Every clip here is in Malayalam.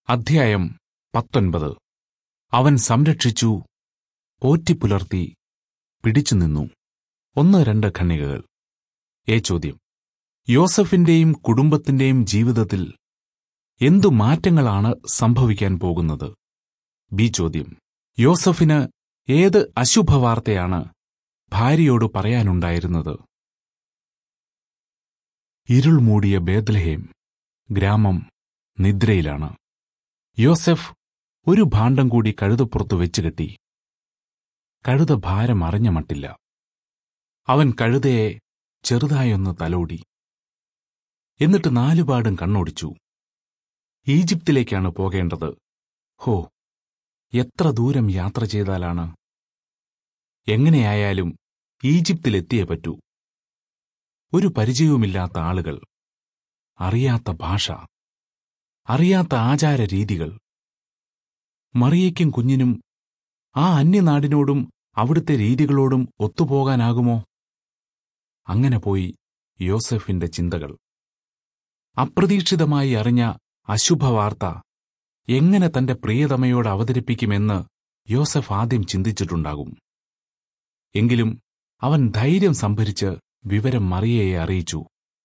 അധ്യായം പത്തൊൻപത് അവൻ സംരക്ഷിച്ചു പോറ്റിപ്പുലർത്തി പിടിച്ചുനിന്നു ഒന്ന് രണ്ട് ഖണ്ഡികകൾ എ ചോദ്യം യോസഫിന്റെയും കുടുംബത്തിന്റെയും ജീവിതത്തിൽ എന്തു മാറ്റങ്ങളാണ് സംഭവിക്കാൻ പോകുന്നത് ബി ചോദ്യം യോസഫിന് ഏത് അശുഭവാർത്തയാണ് ഭാര്യയോട് പറയാനുണ്ടായിരുന്നത് ഇരുൾ മൂടിയ ബേദ്ലഹേം ഗ്രാമം നിദ്രയിലാണ് യോസെഫ് ഒരു ഭാണ്ഡം കൂടി കഴുതപ്പുറത്തു വെച്ചുകെട്ടി കഴുത ഭാരം അറിഞ്ഞ മട്ടില്ല അവൻ കഴുതയെ ചെറുതായൊന്ന് തലോടി എന്നിട്ട് നാലുപാടും കണ്ണോടിച്ചു ഈജിപ്തിലേക്കാണ് പോകേണ്ടത് ഹോ എത്ര ദൂരം യാത്ര ചെയ്താലാണ് എങ്ങനെയായാലും ഈജിപ്തിലെത്തിയേ പറ്റൂ ഒരു പരിചയവുമില്ലാത്ത ആളുകൾ അറിയാത്ത ഭാഷ അറിയാത്ത ആചാര രീതികൾ മറിയയ്ക്കും കുഞ്ഞിനും ആ അന്യനാടിനോടും അവിടുത്തെ രീതികളോടും ഒത്തുപോകാനാകുമോ അങ്ങനെ പോയി യോസഫിന്റെ ചിന്തകൾ അപ്രതീക്ഷിതമായി അറിഞ്ഞ അശുഭവാർത്ത എങ്ങനെ തന്റെ പ്രിയതമയോട് അവതരിപ്പിക്കുമെന്ന് യോസഫ് ആദ്യം ചിന്തിച്ചിട്ടുണ്ടാകും എങ്കിലും അവൻ ധൈര്യം സംഭരിച്ച് വിവരം മറിയയെ അറിയിച്ചു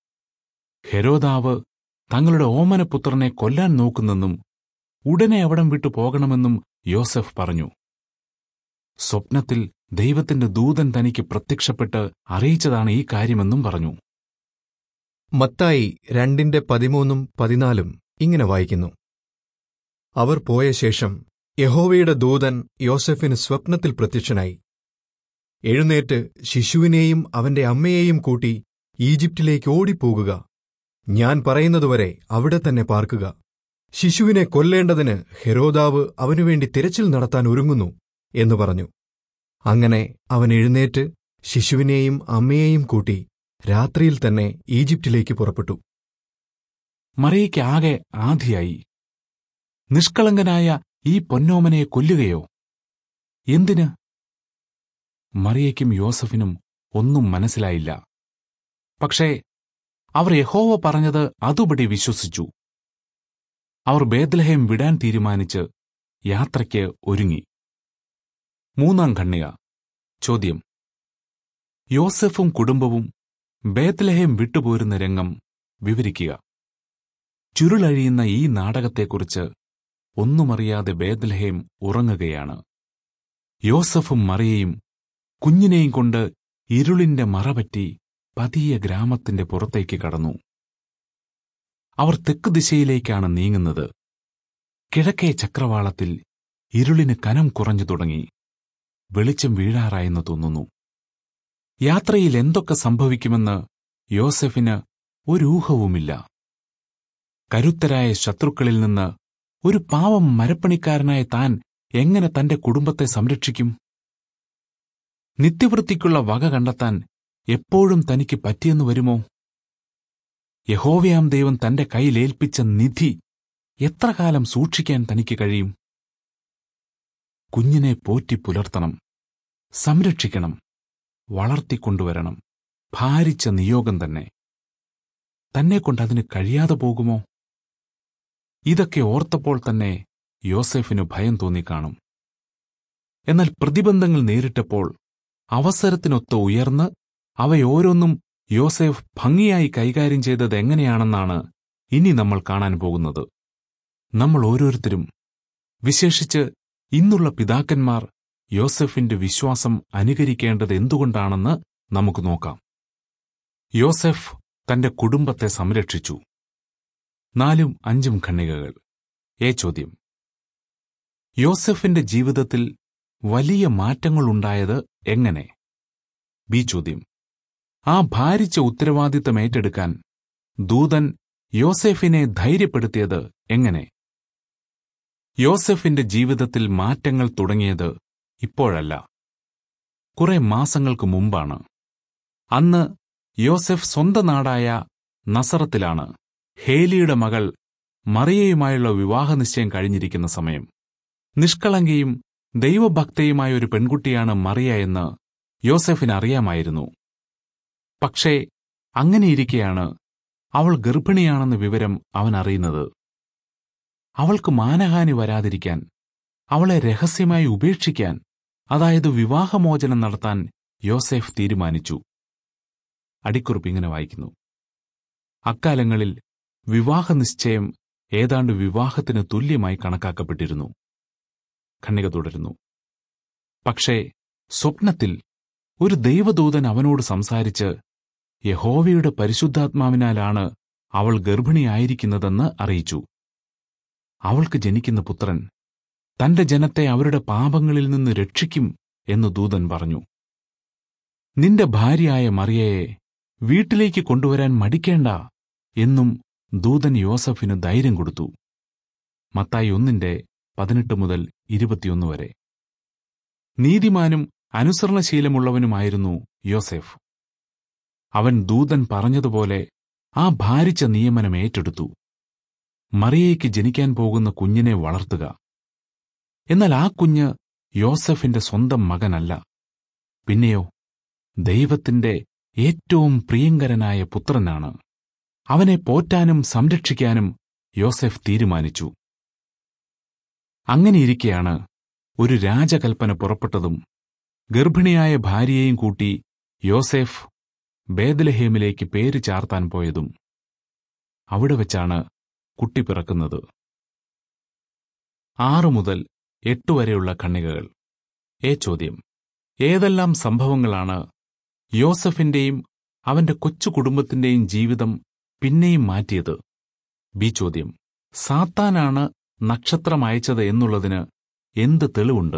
ഹെരോദാവ് തങ്ങളുടെ ഓമനപുത്രനെ കൊല്ലാൻ നോക്കുന്നെന്നും ഉടനെ അവിടം വിട്ടു പോകണമെന്നും യോസഫ് പറഞ്ഞു സ്വപ്നത്തിൽ ദൈവത്തിന്റെ ദൂതൻ തനിക്ക് പ്രത്യക്ഷപ്പെട്ട് അറിയിച്ചതാണ് ഈ കാര്യമെന്നും പറഞ്ഞു മത്തായി രണ്ടിന്റെ പതിമൂന്നും പതിനാലും ഇങ്ങനെ വായിക്കുന്നു അവർ പോയ ശേഷം യഹോവയുടെ ദൂതൻ യോസെഫിന് സ്വപ്നത്തിൽ പ്രത്യക്ഷനായി എഴുന്നേറ്റ് ശിശുവിനെയും അവന്റെ അമ്മയെയും കൂട്ടി ഈജിപ്തിലേക്ക് ഓടിപ്പോകുക ഞാൻ പറയുന്നതുവരെ അവിടെ തന്നെ പാർക്കുക ശിശുവിനെ കൊല്ലേണ്ടതിന് ഹെരോദാവ് അവനുവേണ്ടി തിരച്ചിൽ നടത്താൻ ഒരുങ്ങുന്നു എന്ന് പറഞ്ഞു അങ്ങനെ അവൻ എഴുന്നേറ്റ് ശിശുവിനെയും അമ്മയെയും കൂട്ടി രാത്രിയിൽ തന്നെ ഈജിപ്തിലേക്ക് പുറപ്പെട്ടു മറിയയ്ക്ക് ആകെ ആധിയായി നിഷ്കളങ്കനായ ഈ പൊന്നോമനെ കൊല്ലുകയോ എന്തിന് മറിയയ്ക്കും യോസഫിനും ഒന്നും മനസ്സിലായില്ല പക്ഷേ അവർ യഹോവ പറഞ്ഞത് അതുപടി വിശ്വസിച്ചു അവർ ബേദ്ലഹേം വിടാൻ തീരുമാനിച്ച് യാത്രയ്ക്ക് ഒരുങ്ങി മൂന്നാം ഖണ്ണിക ചോദ്യം യോസഫും കുടുംബവും ബേത്ലഹേം വിട്ടുപോരുന്ന രംഗം വിവരിക്കുക ചുരുളഴിയുന്ന ഈ നാടകത്തെക്കുറിച്ച് ഒന്നുമറിയാതെ ബേദ്ലഹേം ഉറങ്ങുകയാണ് യോസഫും മറിയയും കുഞ്ഞിനെയും കൊണ്ട് ഇരുളിന്റെ മറപറ്റി പതിയ ഗ്രാമത്തിന്റെ പുറത്തേക്ക് കടന്നു അവർ തെക്ക് ദിശയിലേക്കാണ് നീങ്ങുന്നത് കിഴക്കേ ചക്രവാളത്തിൽ ഇരുളിന് കനം കുറഞ്ഞു തുടങ്ങി വെളിച്ചം വീഴാറായെന്ന് തോന്നുന്നു യാത്രയിൽ എന്തൊക്കെ സംഭവിക്കുമെന്ന് യോസെഫിന് ഒരൂഹവുമില്ല കരുത്തരായ ശത്രുക്കളിൽ നിന്ന് ഒരു പാവം മരപ്പണിക്കാരനായ താൻ എങ്ങനെ തന്റെ കുടുംബത്തെ സംരക്ഷിക്കും നിത്യവൃത്തിക്കുള്ള വക കണ്ടെത്താൻ എപ്പോഴും തനിക്ക് പറ്റിയെന്നു വരുമോ യഹോവയാം ദൈവം തന്റെ കയ്യിലേൽപ്പിച്ച നിധി എത്ര കാലം സൂക്ഷിക്കാൻ തനിക്ക് കഴിയും കുഞ്ഞിനെ പോറ്റി പുലർത്തണം സംരക്ഷിക്കണം വളർത്തിക്കൊണ്ടുവരണം ഭാരിച്ച നിയോഗം തന്നെ തന്നെക്കൊണ്ടതിന് കഴിയാതെ പോകുമോ ഇതൊക്കെ ഓർത്തപ്പോൾ തന്നെ യോസെഫിനു ഭയം തോന്നിക്കാണും എന്നാൽ പ്രതിബന്ധങ്ങൾ നേരിട്ടപ്പോൾ അവസരത്തിനൊത്ത് ഉയർന്ന് അവയോരോന്നും യോസെഫ് ഭംഗിയായി കൈകാര്യം ചെയ്തത് എങ്ങനെയാണെന്നാണ് ഇനി നമ്മൾ കാണാൻ പോകുന്നത് നമ്മൾ ഓരോരുത്തരും വിശേഷിച്ച് ഇന്നുള്ള പിതാക്കന്മാർ യോസെഫിന്റെ വിശ്വാസം അനുകരിക്കേണ്ടത് എന്തുകൊണ്ടാണെന്ന് നമുക്ക് നോക്കാം യോസെഫ് തന്റെ കുടുംബത്തെ സംരക്ഷിച്ചു നാലും അഞ്ചും ഖണ്ണികകൾ ഏ ചോദ്യം യോസെഫിന്റെ ജീവിതത്തിൽ വലിയ മാറ്റങ്ങളുണ്ടായത് എങ്ങനെ ബി ചോദ്യം ആ ഭാരിച്ച ഉത്തരവാദിത്തം ഏറ്റെടുക്കാൻ ദൂതൻ യോസെഫിനെ ധൈര്യപ്പെടുത്തിയത് എങ്ങനെ യോസെഫിന്റെ ജീവിതത്തിൽ മാറ്റങ്ങൾ തുടങ്ങിയത് ഇപ്പോഴല്ല കുറെ മാസങ്ങൾക്ക് മുമ്പാണ് അന്ന് യോസെഫ് സ്വന്തം നാടായ നസറത്തിലാണ് ഹേലിയുടെ മകൾ മറിയയുമായുള്ള വിവാഹനിശ്ചയം കഴിഞ്ഞിരിക്കുന്ന സമയം നിഷ്കളങ്കയും ദൈവഭക്തയുമായ ഒരു പെൺകുട്ടിയാണ് മറിയ എന്ന് യോസെഫിന് അറിയാമായിരുന്നു പക്ഷേ അങ്ങനെയിരിക്കെയാണ് അവൾ ഗർഭിണിയാണെന്ന വിവരം അവൻ അറിയുന്നത് അവൾക്ക് മാനഹാനി വരാതിരിക്കാൻ അവളെ രഹസ്യമായി ഉപേക്ഷിക്കാൻ അതായത് വിവാഹമോചനം നടത്താൻ യോസെഫ് തീരുമാനിച്ചു അടിക്കുറിപ്പ് ഇങ്ങനെ വായിക്കുന്നു അക്കാലങ്ങളിൽ വിവാഹനിശ്ചയം ഏതാണ്ട് വിവാഹത്തിന് തുല്യമായി കണക്കാക്കപ്പെട്ടിരുന്നു ഖണ്ണിക തുടരുന്നു പക്ഷേ സ്വപ്നത്തിൽ ഒരു ദൈവദൂതൻ അവനോട് സംസാരിച്ച് യഹോവയുടെ പരിശുദ്ധാത്മാവിനാലാണ് അവൾ ഗർഭിണിയായിരിക്കുന്നതെന്ന് അറിയിച്ചു അവൾക്ക് ജനിക്കുന്ന പുത്രൻ തന്റെ ജനത്തെ അവരുടെ പാപങ്ങളിൽ നിന്ന് രക്ഷിക്കും എന്ന് ദൂതൻ പറഞ്ഞു നിന്റെ ഭാര്യയായ മറിയയെ വീട്ടിലേക്ക് കൊണ്ടുവരാൻ മടിക്കേണ്ട എന്നും ദൂതൻ യോസഫിന് ധൈര്യം കൊടുത്തു മത്തായി ഒന്നിന്റെ പതിനെട്ട് മുതൽ ഇരുപത്തിയൊന്ന് വരെ നീതിമാനും അനുസരണശീലമുള്ളവനുമായിരുന്നു യോസെഫ് അവൻ ദൂതൻ പറഞ്ഞതുപോലെ ആ ഭാരിച്ച നിയമനം ഏറ്റെടുത്തു മറിയയ്ക്ക് ജനിക്കാൻ പോകുന്ന കുഞ്ഞിനെ വളർത്തുക എന്നാൽ ആ കുഞ്ഞ് യോസഫിന്റെ സ്വന്തം മകനല്ല പിന്നെയോ ദൈവത്തിന്റെ ഏറ്റവും പ്രിയങ്കരനായ പുത്രനാണ് അവനെ പോറ്റാനും സംരക്ഷിക്കാനും യോസെഫ് തീരുമാനിച്ചു അങ്ങനെയിരിക്കെയാണ് ഒരു രാജകൽപ്പന പുറപ്പെട്ടതും ഗർഭിണിയായ ഭാര്യയെയും കൂട്ടി യോസെഫ് ബേദലഹേമിലേക്ക് പേര് ചാർത്താൻ പോയതും അവിടെ വെച്ചാണ് കുട്ടി പിറക്കുന്നത് ആറു മുതൽ എട്ട് വരെയുള്ള ഖണ്ണികകൾ ഏ ചോദ്യം ഏതെല്ലാം സംഭവങ്ങളാണ് യോസഫിന്റെയും അവന്റെ കൊച്ചു കുടുംബത്തിന്റെയും ജീവിതം പിന്നെയും മാറ്റിയത് ബി ചോദ്യം സാത്താനാണ് നക്ഷത്രം അയച്ചത് എന്നുള്ളതിന് എന്ത് തെളിവുണ്ട്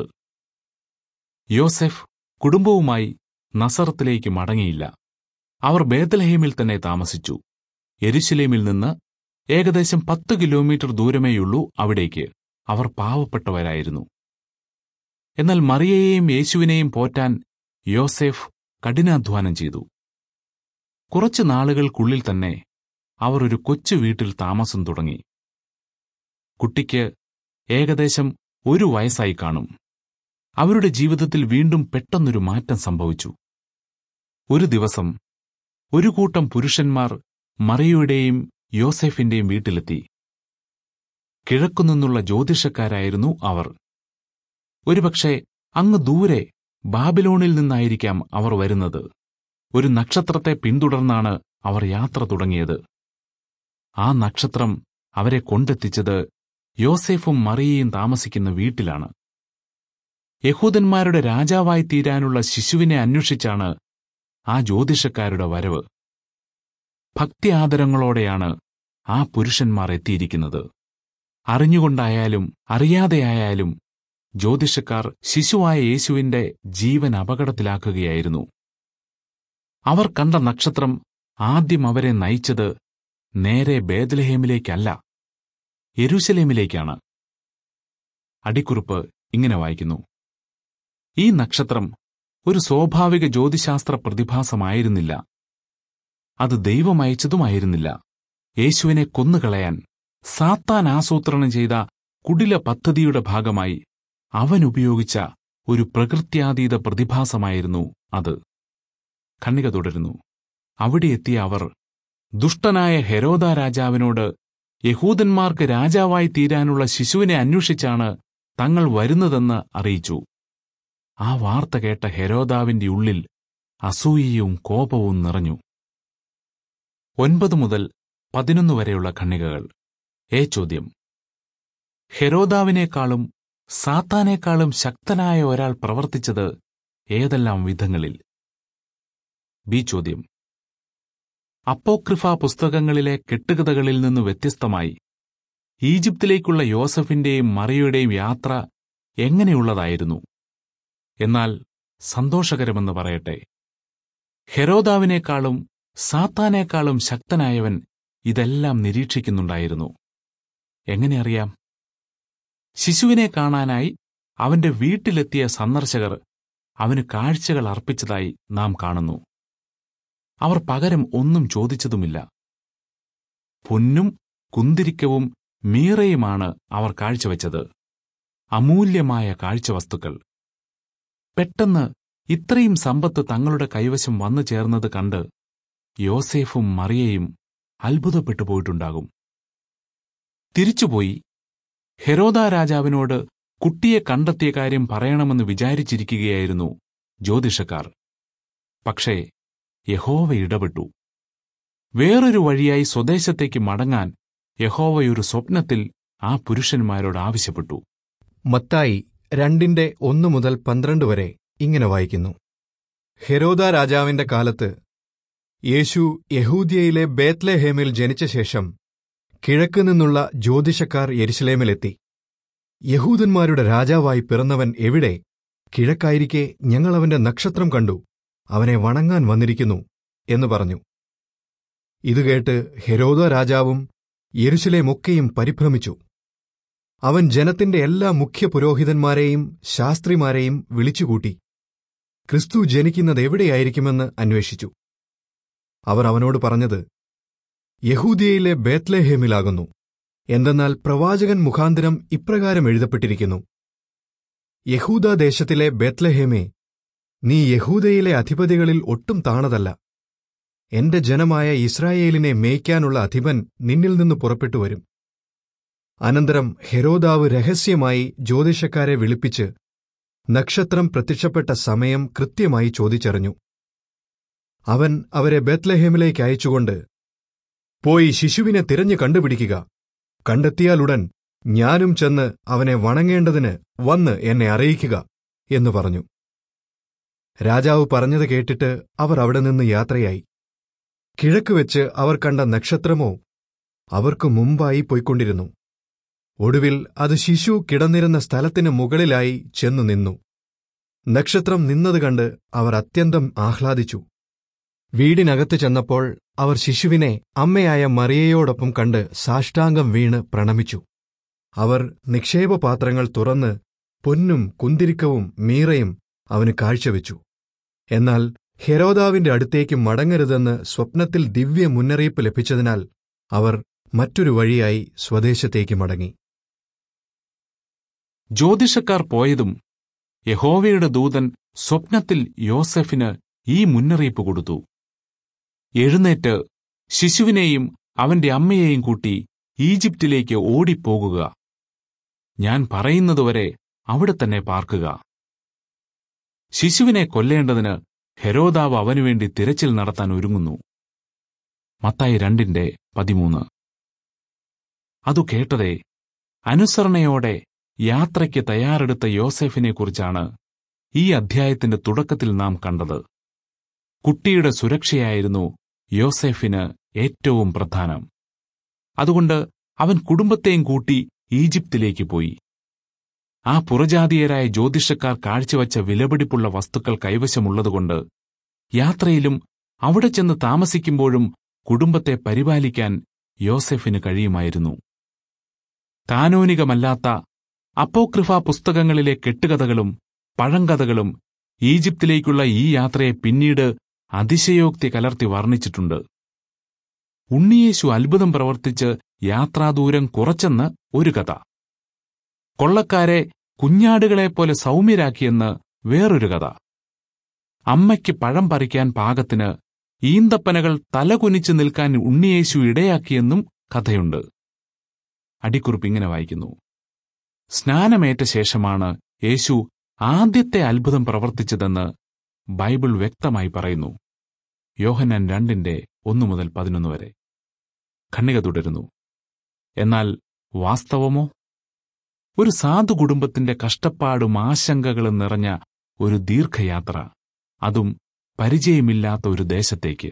യോസെഫ് കുടുംബവുമായി നസറത്തിലേക്ക് മടങ്ങിയില്ല അവർ ബേത്തലഹേമിൽ തന്നെ താമസിച്ചു എരുശലേമിൽ നിന്ന് ഏകദേശം പത്ത് കിലോമീറ്റർ ദൂരമേയുള്ളൂ അവിടേക്ക് അവർ പാവപ്പെട്ടവരായിരുന്നു എന്നാൽ മറിയയെയും യേശുവിനെയും പോറ്റാൻ യോസെഫ് കഠിനാധ്വാനം ചെയ്തു കുറച്ചു നാളുകൾക്കുള്ളിൽ തന്നെ അവർ ഒരു കൊച്ചു വീട്ടിൽ താമസം തുടങ്ങി കുട്ടിക്ക് ഏകദേശം ഒരു വയസ്സായി കാണും അവരുടെ ജീവിതത്തിൽ വീണ്ടും പെട്ടെന്നൊരു മാറ്റം സംഭവിച്ചു ഒരു ദിവസം ഒരു കൂട്ടം പുരുഷന്മാർ മറിയയുടെയും യോസെഫിന്റെയും വീട്ടിലെത്തി കിഴക്കുനിന്നുള്ള ജ്യോതിഷക്കാരായിരുന്നു അവർ ഒരുപക്ഷെ അങ്ങ് ദൂരെ ബാബിലോണിൽ നിന്നായിരിക്കാം അവർ വരുന്നത് ഒരു നക്ഷത്രത്തെ പിന്തുടർന്നാണ് അവർ യാത്ര തുടങ്ങിയത് ആ നക്ഷത്രം അവരെ കൊണ്ടെത്തിച്ചത് യോസേഫും മറിയയും താമസിക്കുന്ന വീട്ടിലാണ് യഹൂദന്മാരുടെ രാജാവായി തീരാനുള്ള ശിശുവിനെ അന്വേഷിച്ചാണ് ആ ജ്യോതിഷക്കാരുടെ വരവ് ഭക്തി ആദരങ്ങളോടെയാണ് ആ പുരുഷന്മാർ എത്തിയിരിക്കുന്നത് അറിഞ്ഞുകൊണ്ടായാലും അറിയാതെയായാലും ജ്യോതിഷക്കാർ ശിശുവായ യേശുവിന്റെ ജീവൻ അപകടത്തിലാക്കുകയായിരുന്നു അവർ കണ്ട നക്ഷത്രം ആദ്യം അവരെ നയിച്ചത് നേരെ ബേദലഹേമിലേക്കല്ല യെരൂശലേമിലേക്കാണ് അടിക്കുറിപ്പ് ഇങ്ങനെ വായിക്കുന്നു ഈ നക്ഷത്രം ഒരു സ്വാഭാവിക ജ്യോതിശാസ്ത്ര പ്രതിഭാസമായിരുന്നില്ല അത് ദൈവം അയച്ചതുമായിരുന്നില്ല യേശുവിനെ കൊന്നുകളയാൻ സാത്താൻ ആസൂത്രണം ചെയ്ത കുടില പദ്ധതിയുടെ ഭാഗമായി അവൻ ഉപയോഗിച്ച ഒരു പ്രകൃത്യാതീത പ്രതിഭാസമായിരുന്നു അത് ഖണ്ണിക തുടരുന്നു അവിടെ എത്തിയ അവർ ദുഷ്ടനായ ഹെരോദ രാജാവിനോട് യഹൂദന്മാർക്ക് രാജാവായി തീരാനുള്ള ശിശുവിനെ അന്വേഷിച്ചാണ് തങ്ങൾ വരുന്നതെന്ന് അറിയിച്ചു ആ വാർത്ത കേട്ട ഹെരോദാവിന്റെ ഉള്ളിൽ അസൂയയും കോപവും നിറഞ്ഞു ഒൻപത് മുതൽ പതിനൊന്ന് വരെയുള്ള ഖണ്ണികകൾ ഏ ചോദ്യം ഹെരോദാവിനേക്കാളും സാത്താനേക്കാളും ശക്തനായ ഒരാൾ പ്രവർത്തിച്ചത് ഏതെല്ലാം വിധങ്ങളിൽ ബി ചോദ്യം അപ്പോക്രിഫ പുസ്തകങ്ങളിലെ കെട്ടുകഥകളിൽ നിന്ന് വ്യത്യസ്തമായി ഈജിപ്തിലേക്കുള്ള യോസഫിന്റെയും മറിയയുടെയും യാത്ര എങ്ങനെയുള്ളതായിരുന്നു എന്നാൽ സന്തോഷകരമെന്ന് പറയട്ടെ ഹെരോദാവിനേക്കാളും സാത്താനേക്കാളും ശക്തനായവൻ ഇതെല്ലാം നിരീക്ഷിക്കുന്നുണ്ടായിരുന്നു എങ്ങനെ അറിയാം ശിശുവിനെ കാണാനായി അവന്റെ വീട്ടിലെത്തിയ സന്ദർശകർ അവന് കാഴ്ചകൾ അർപ്പിച്ചതായി നാം കാണുന്നു അവർ പകരം ഒന്നും ചോദിച്ചതുമില്ല പൊന്നും കുന്തിരിക്കവും മീറയുമാണ് അവർ കാഴ്ചവെച്ചത് അമൂല്യമായ കാഴ്ചവസ്തുക്കൾ പെട്ടെന്ന് ഇത്രയും സമ്പത്ത് തങ്ങളുടെ കൈവശം വന്നു ചേർന്നത് കണ്ട് യോസേഫും മറിയയും അത്ഭുതപ്പെട്ടു പോയിട്ടുണ്ടാകും തിരിച്ചുപോയി ഹെരോദ രാജാവിനോട് കുട്ടിയെ കണ്ടെത്തിയ കാര്യം പറയണമെന്ന് വിചാരിച്ചിരിക്കുകയായിരുന്നു ജ്യോതിഷക്കാർ പക്ഷേ യഹോവ ഇടപെട്ടു വേറൊരു വഴിയായി സ്വദേശത്തേക്ക് മടങ്ങാൻ യഹോവയൊരു സ്വപ്നത്തിൽ ആ പുരുഷന്മാരോട് ആവശ്യപ്പെട്ടു മത്തായി രണ്ടിന്റെ ഒന്നു മുതൽ പന്ത്രണ്ട് വരെ ഇങ്ങനെ വായിക്കുന്നു ഹെരോദ രാജാവിന്റെ കാലത്ത് യേശു യഹൂദ്യയിലെ ബേത്ലഹേമിൽ ജനിച്ച ശേഷം കിഴക്ക് നിന്നുള്ള ജ്യോതിഷക്കാർ യെരുശലേമിലെത്തി യഹൂദന്മാരുടെ രാജാവായി പിറന്നവൻ എവിടെ കിഴക്കായിരിക്കെ ഞങ്ങൾ അവന്റെ നക്ഷത്രം കണ്ടു അവനെ വണങ്ങാൻ വന്നിരിക്കുന്നു എന്ന് പറഞ്ഞു ഇത് കേട്ട് ഹെരോദ രാജാവും യെരുശലേമൊക്കെയും പരിഭ്രമിച്ചു അവൻ ജനത്തിന്റെ എല്ലാ മുഖ്യ പുരോഹിതന്മാരെയും ശാസ്ത്രിമാരെയും വിളിച്ചുകൂട്ടി ക്രിസ്തു ജനിക്കുന്നത് എവിടെയായിരിക്കുമെന്ന് അന്വേഷിച്ചു അവർ അവനോട് പറഞ്ഞത് യഹൂദിയയിലെ ബേത്ലേഹേമിലാകുന്നു എന്തെന്നാൽ പ്രവാചകൻ മുഖാന്തരം ഇപ്രകാരം എഴുതപ്പെട്ടിരിക്കുന്നു യഹൂദാദേശത്തിലെ ബേത്ലഹേമേ നീ യഹൂദയിലെ അധിപതികളിൽ ഒട്ടും താണതല്ല എന്റെ ജനമായ ഇസ്രായേലിനെ മേയ്ക്കാനുള്ള അധിപൻ നിന്നിൽ നിന്ന് പുറപ്പെട്ടു വരും അനന്തരം ഹെരോദാവ് രഹസ്യമായി ജ്യോതിഷക്കാരെ വിളിപ്പിച്ച് നക്ഷത്രം പ്രത്യക്ഷപ്പെട്ട സമയം കൃത്യമായി ചോദിച്ചറിഞ്ഞു അവൻ അവരെ ബേത്ലഹേമിലേക്ക് അയച്ചുകൊണ്ട് പോയി ശിശുവിനെ തിരഞ്ഞു കണ്ടുപിടിക്കുക കണ്ടെത്തിയാലുടൻ ഞാനും ചെന്ന് അവനെ വണങ്ങേണ്ടതിന് വന്ന് എന്നെ അറിയിക്കുക എന്നു പറഞ്ഞു രാജാവ് പറഞ്ഞത് കേട്ടിട്ട് അവർ അവിടെ നിന്ന് യാത്രയായി കിഴക്കുവെച്ച് അവർ കണ്ട നക്ഷത്രമോ അവർക്ക് മുമ്പായി പോയിക്കൊണ്ടിരുന്നു ഒടുവിൽ അത് ശിശു കിടന്നിരുന്ന സ്ഥലത്തിന് മുകളിലായി ചെന്നു നിന്നു നക്ഷത്രം നിന്നത് കണ്ട് അവർ അത്യന്തം ആഹ്ലാദിച്ചു വീടിനകത്ത് ചെന്നപ്പോൾ അവർ ശിശുവിനെ അമ്മയായ മറിയയോടൊപ്പം കണ്ട് സാഷ്ടാംഗം വീണ് പ്രണമിച്ചു അവർ നിക്ഷേപപാത്രങ്ങൾ തുറന്ന് പൊന്നും കുന്തിരിക്കവും മീറയും അവന് കാഴ്ചവെച്ചു എന്നാൽ ഹെരോദാവിന്റെ അടുത്തേക്ക് മടങ്ങരുതെന്ന് സ്വപ്നത്തിൽ ദിവ്യ മുന്നറിയിപ്പ് ലഭിച്ചതിനാൽ അവർ മറ്റൊരു വഴിയായി സ്വദേശത്തേക്ക് മടങ്ങി ജ്യോതിഷക്കാർ പോയതും യഹോവയുടെ ദൂതൻ സ്വപ്നത്തിൽ യോസെഫിന് ഈ മുന്നറിയിപ്പ് കൊടുത്തു എഴുന്നേറ്റ് ശിശുവിനെയും അവന്റെ അമ്മയെയും കൂട്ടി ഈജിപ്തിലേക്ക് ഓടിപ്പോകുക ഞാൻ പറയുന്നതുവരെ അവിടെ തന്നെ പാർക്കുക ശിശുവിനെ കൊല്ലേണ്ടതിന് ഹെരോദാവ് അവനുവേണ്ടി തിരച്ചിൽ നടത്താൻ ഒരുങ്ങുന്നു മത്തായി രണ്ടിന്റെ പതിമൂന്ന് അതു കേട്ടതേ അനുസരണയോടെ യാത്രയ്ക്ക് തയ്യാറെടുത്ത യോസെഫിനെക്കുറിച്ചാണ് ഈ അധ്യായത്തിന്റെ തുടക്കത്തിൽ നാം കണ്ടത് കുട്ടിയുടെ സുരക്ഷയായിരുന്നു യോസെഫിന് ഏറ്റവും പ്രധാനം അതുകൊണ്ട് അവൻ കുടുംബത്തെയും കൂട്ടി ഈജിപ്തിലേക്ക് പോയി ആ പുറജാതീയരായ ജ്യോതിഷക്കാർ കാഴ്ചവച്ച വിലപിടിപ്പുള്ള വസ്തുക്കൾ കൈവശമുള്ളതുകൊണ്ട് യാത്രയിലും അവിടെ ചെന്ന് താമസിക്കുമ്പോഴും കുടുംബത്തെ പരിപാലിക്കാൻ യോസെഫിന് കഴിയുമായിരുന്നു കാനോനികമല്ലാത്ത അപ്പോക്രിഫ പുസ്തകങ്ങളിലെ കെട്ടുകഥകളും പഴങ്കഥകളും ഈജിപ്തിലേക്കുള്ള ഈ യാത്രയെ പിന്നീട് അതിശയോക്തി കലർത്തി വർണ്ണിച്ചിട്ടുണ്ട് ഉണ്ണിയേശു അത്ഭുതം പ്രവർത്തിച്ച് യാത്രാദൂരം കുറച്ചെന്ന് ഒരു കഥ കൊള്ളക്കാരെ കുഞ്ഞാടുകളെപ്പോലെ സൗമ്യരാക്കിയെന്ന് വേറൊരു കഥ അമ്മയ്ക്ക് പഴം പറിക്കാൻ പാകത്തിന് ഈന്തപ്പനകൾ തലകുനിച്ചു നിൽക്കാൻ ഉണ്ണിയേശു ഇടയാക്കിയെന്നും കഥയുണ്ട് അടിക്കുറിപ്പ് ഇങ്ങനെ വായിക്കുന്നു സ്നാനമേറ്റ ശേഷമാണ് യേശു ആദ്യത്തെ അത്ഭുതം പ്രവർത്തിച്ചതെന്ന് ബൈബിൾ വ്യക്തമായി പറയുന്നു യോഹന്നാൻ രണ്ടിന്റെ ഒന്നു മുതൽ പതിനൊന്ന് വരെ ഖണ്ണിക തുടരുന്നു എന്നാൽ വാസ്തവമോ ഒരു സാധു കുടുംബത്തിന്റെ കഷ്ടപ്പാടും ആശങ്കകളും നിറഞ്ഞ ഒരു ദീർഘയാത്ര അതും പരിചയമില്ലാത്ത ഒരു ദേശത്തേക്ക്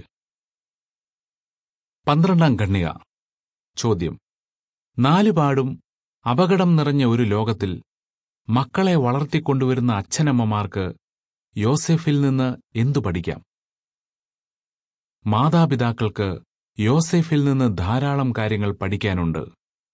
പന്ത്രണ്ടാം ഖണ്ണിക ചോദ്യം നാലുപാടും അപകടം നിറഞ്ഞ ഒരു ലോകത്തിൽ മക്കളെ വളർത്തിക്കൊണ്ടുവരുന്ന അച്ഛനമ്മമാർക്ക് യോസെഫിൽ നിന്ന് എന്തു പഠിക്കാം മാതാപിതാക്കൾക്ക് യോസെഫിൽ നിന്ന് ധാരാളം കാര്യങ്ങൾ പഠിക്കാനുണ്ട്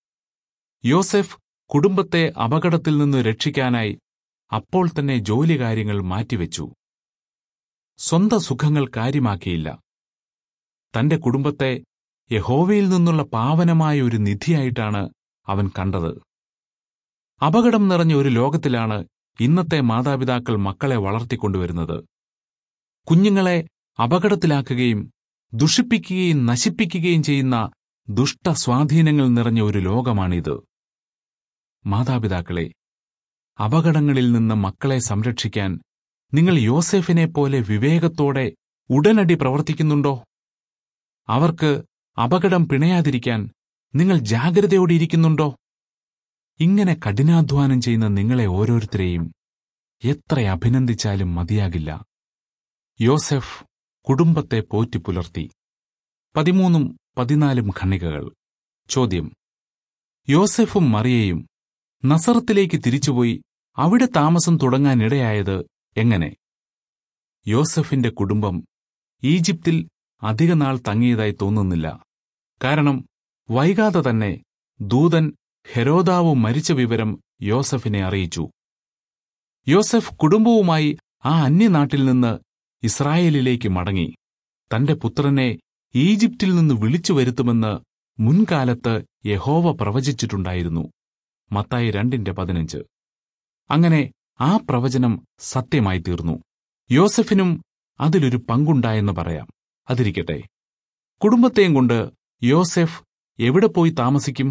യോസെഫ് കുടുംബത്തെ അപകടത്തിൽ നിന്ന് രക്ഷിക്കാനായി അപ്പോൾ തന്നെ ജോലി കാര്യങ്ങൾ മാറ്റിവെച്ചു സ്വന്തം സുഖങ്ങൾ കാര്യമാക്കിയില്ല തന്റെ കുടുംബത്തെ യഹോവയിൽ നിന്നുള്ള പാവനമായ ഒരു നിധിയായിട്ടാണ് അവൻ കണ്ടത് അപകടം നിറഞ്ഞ ഒരു ലോകത്തിലാണ് ഇന്നത്തെ മാതാപിതാക്കൾ മക്കളെ വളർത്തിക്കൊണ്ടുവരുന്നത് കുഞ്ഞുങ്ങളെ അപകടത്തിലാക്കുകയും ദുഷിപ്പിക്കുകയും നശിപ്പിക്കുകയും ചെയ്യുന്ന ദുഷ്ടസ്വാധീനങ്ങൾ നിറഞ്ഞ ഒരു ലോകമാണിത് മാതാപിതാക്കളെ അപകടങ്ങളിൽ നിന്ന് മക്കളെ സംരക്ഷിക്കാൻ നിങ്ങൾ യോസെഫിനെ പോലെ വിവേകത്തോടെ ഉടനടി പ്രവർത്തിക്കുന്നുണ്ടോ അവർക്ക് അപകടം പിണയാതിരിക്കാൻ നിങ്ങൾ ജാഗ്രതയോടെ ഇരിക്കുന്നുണ്ടോ ഇങ്ങനെ കഠിനാധ്വാനം ചെയ്യുന്ന നിങ്ങളെ ഓരോരുത്തരെയും എത്ര അഭിനന്ദിച്ചാലും മതിയാകില്ല യോസെഫ് കുടുംബത്തെ പോറ്റിപ്പുലർത്തി പതിമൂന്നും പതിനാലും ഖണ്ണികകൾ ചോദ്യം യോസെഫും മറിയയും നസറത്തിലേക്ക് തിരിച്ചുപോയി അവിടെ താമസം തുടങ്ങാനിടയായത് എങ്ങനെ യോസഫിന്റെ കുടുംബം ഈജിപ്തിൽ അധികനാൾ തങ്ങിയതായി തോന്നുന്നില്ല കാരണം വൈകാതെ തന്നെ ദൂതൻ ഹെരോദാവ് മരിച്ച വിവരം യോസഫിനെ അറിയിച്ചു യോസഫ് കുടുംബവുമായി ആ അന്യനാട്ടിൽ നിന്ന് ഇസ്രായേലിലേക്ക് മടങ്ങി തന്റെ പുത്രനെ ഈജിപ്തിൽ നിന്ന് വിളിച്ചു വരുത്തുമെന്ന് മുൻകാലത്ത് യഹോവ പ്രവചിച്ചിട്ടുണ്ടായിരുന്നു മത്തായി രണ്ടിന്റെ പതിനഞ്ച് അങ്ങനെ ആ പ്രവചനം സത്യമായി തീർന്നു യോസഫിനും അതിലൊരു പങ്കുണ്ടായെന്ന് പറയാം അതിരിക്കട്ടെ കുടുംബത്തെയും കൊണ്ട് യോസെഫ് എവിടെ പോയി താമസിക്കും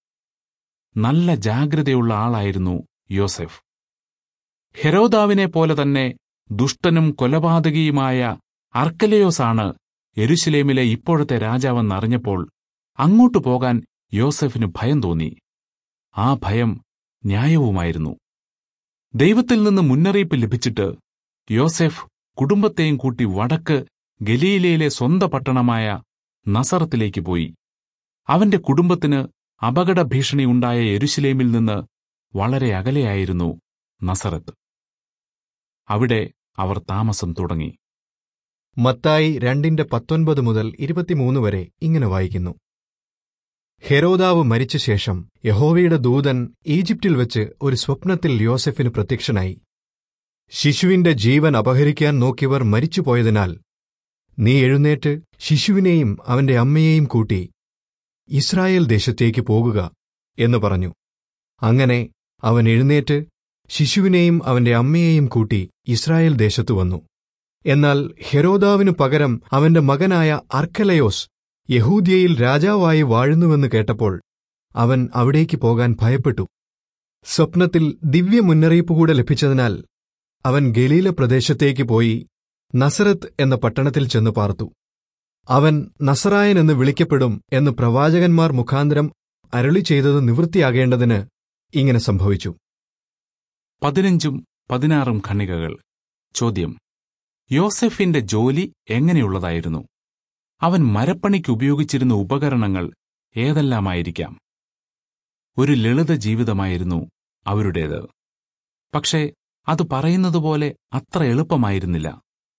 നല്ല ജാഗ്രതയുള്ള ആളായിരുന്നു യോസെഫ് ഹെരോദാവിനെ പോലെ തന്നെ ദുഷ്ടനും കൊലപാതകിയുമായ അർക്കലയോസാണ് യെരുശലേമിലെ ഇപ്പോഴത്തെ രാജാവെന്നറിഞ്ഞപ്പോൾ അങ്ങോട്ടു പോകാൻ യോസെഫിന് ഭയം തോന്നി ആ ഭയം ന്യായവുമായിരുന്നു ദൈവത്തിൽ നിന്ന് മുന്നറിയിപ്പ് ലഭിച്ചിട്ട് യോസെഫ് കുടുംബത്തെയും കൂട്ടി വടക്ക് ഗലീലയിലെ സ്വന്ത പട്ടണമായ നസറത്തിലേക്ക് പോയി അവന്റെ കുടുംബത്തിന് അപകട ഭീഷണിയുണ്ടായ യെരുശലേമിൽ നിന്ന് വളരെ അകലെയായിരുന്നു നസറത്ത് അവിടെ അവർ താമസം തുടങ്ങി മത്തായി രണ്ടിന്റെ പത്തൊൻപത് മുതൽ ഇരുപത്തിമൂന്ന് വരെ ഇങ്ങനെ വായിക്കുന്നു ഹെരോദാവ് മരിച്ച ശേഷം യഹോവയുടെ ദൂതൻ ഈജിപ്തിൽ വെച്ച് ഒരു സ്വപ്നത്തിൽ യോസെഫിന് പ്രത്യക്ഷനായി ശിശുവിന്റെ ജീവൻ അപഹരിക്കാൻ നോക്കിയവർ മരിച്ചുപോയതിനാൽ നീ എഴുന്നേറ്റ് ശിശുവിനെയും അവന്റെ അമ്മയെയും കൂട്ടി ഇസ്രായേൽ ദേശത്തേക്ക് പോകുക എന്ന് പറഞ്ഞു അങ്ങനെ അവൻ എഴുന്നേറ്റ് ശിശുവിനെയും അവന്റെ അമ്മയെയും കൂട്ടി ഇസ്രായേൽ ദേശത്തു വന്നു എന്നാൽ ഹെരോദാവിനു പകരം അവന്റെ മകനായ അർക്കലയോസ് യഹൂദ്യയിൽ രാജാവായി വാഴുന്നുവെന്ന് കേട്ടപ്പോൾ അവൻ അവിടേക്ക് പോകാൻ ഭയപ്പെട്ടു സ്വപ്നത്തിൽ ദിവ്യ മുന്നറിയിപ്പ് കൂടെ ലഭിച്ചതിനാൽ അവൻ ഗലീല പ്രദേശത്തേക്ക് പോയി നസറത്ത് എന്ന പട്ടണത്തിൽ ചെന്ന് പാർത്തു അവൻ നസറായൻ എന്ന് വിളിക്കപ്പെടും എന്ന് പ്രവാചകന്മാർ മുഖാന്തരം അരുളി ചെയ്തത് നിവൃത്തിയാകേണ്ടതിന് ഇങ്ങനെ സംഭവിച്ചു പതിനഞ്ചും പതിനാറും ഖണ്ണികകൾ ചോദ്യം യോസെഫിന്റെ ജോലി എങ്ങനെയുള്ളതായിരുന്നു അവൻ മരപ്പണിക്ക് ഉപയോഗിച്ചിരുന്ന ഉപകരണങ്ങൾ ഏതെല്ലാമായിരിക്കാം ഒരു ലളിത ജീവിതമായിരുന്നു അവരുടേത് പക്ഷേ അത് പറയുന്നതുപോലെ അത്ര എളുപ്പമായിരുന്നില്ല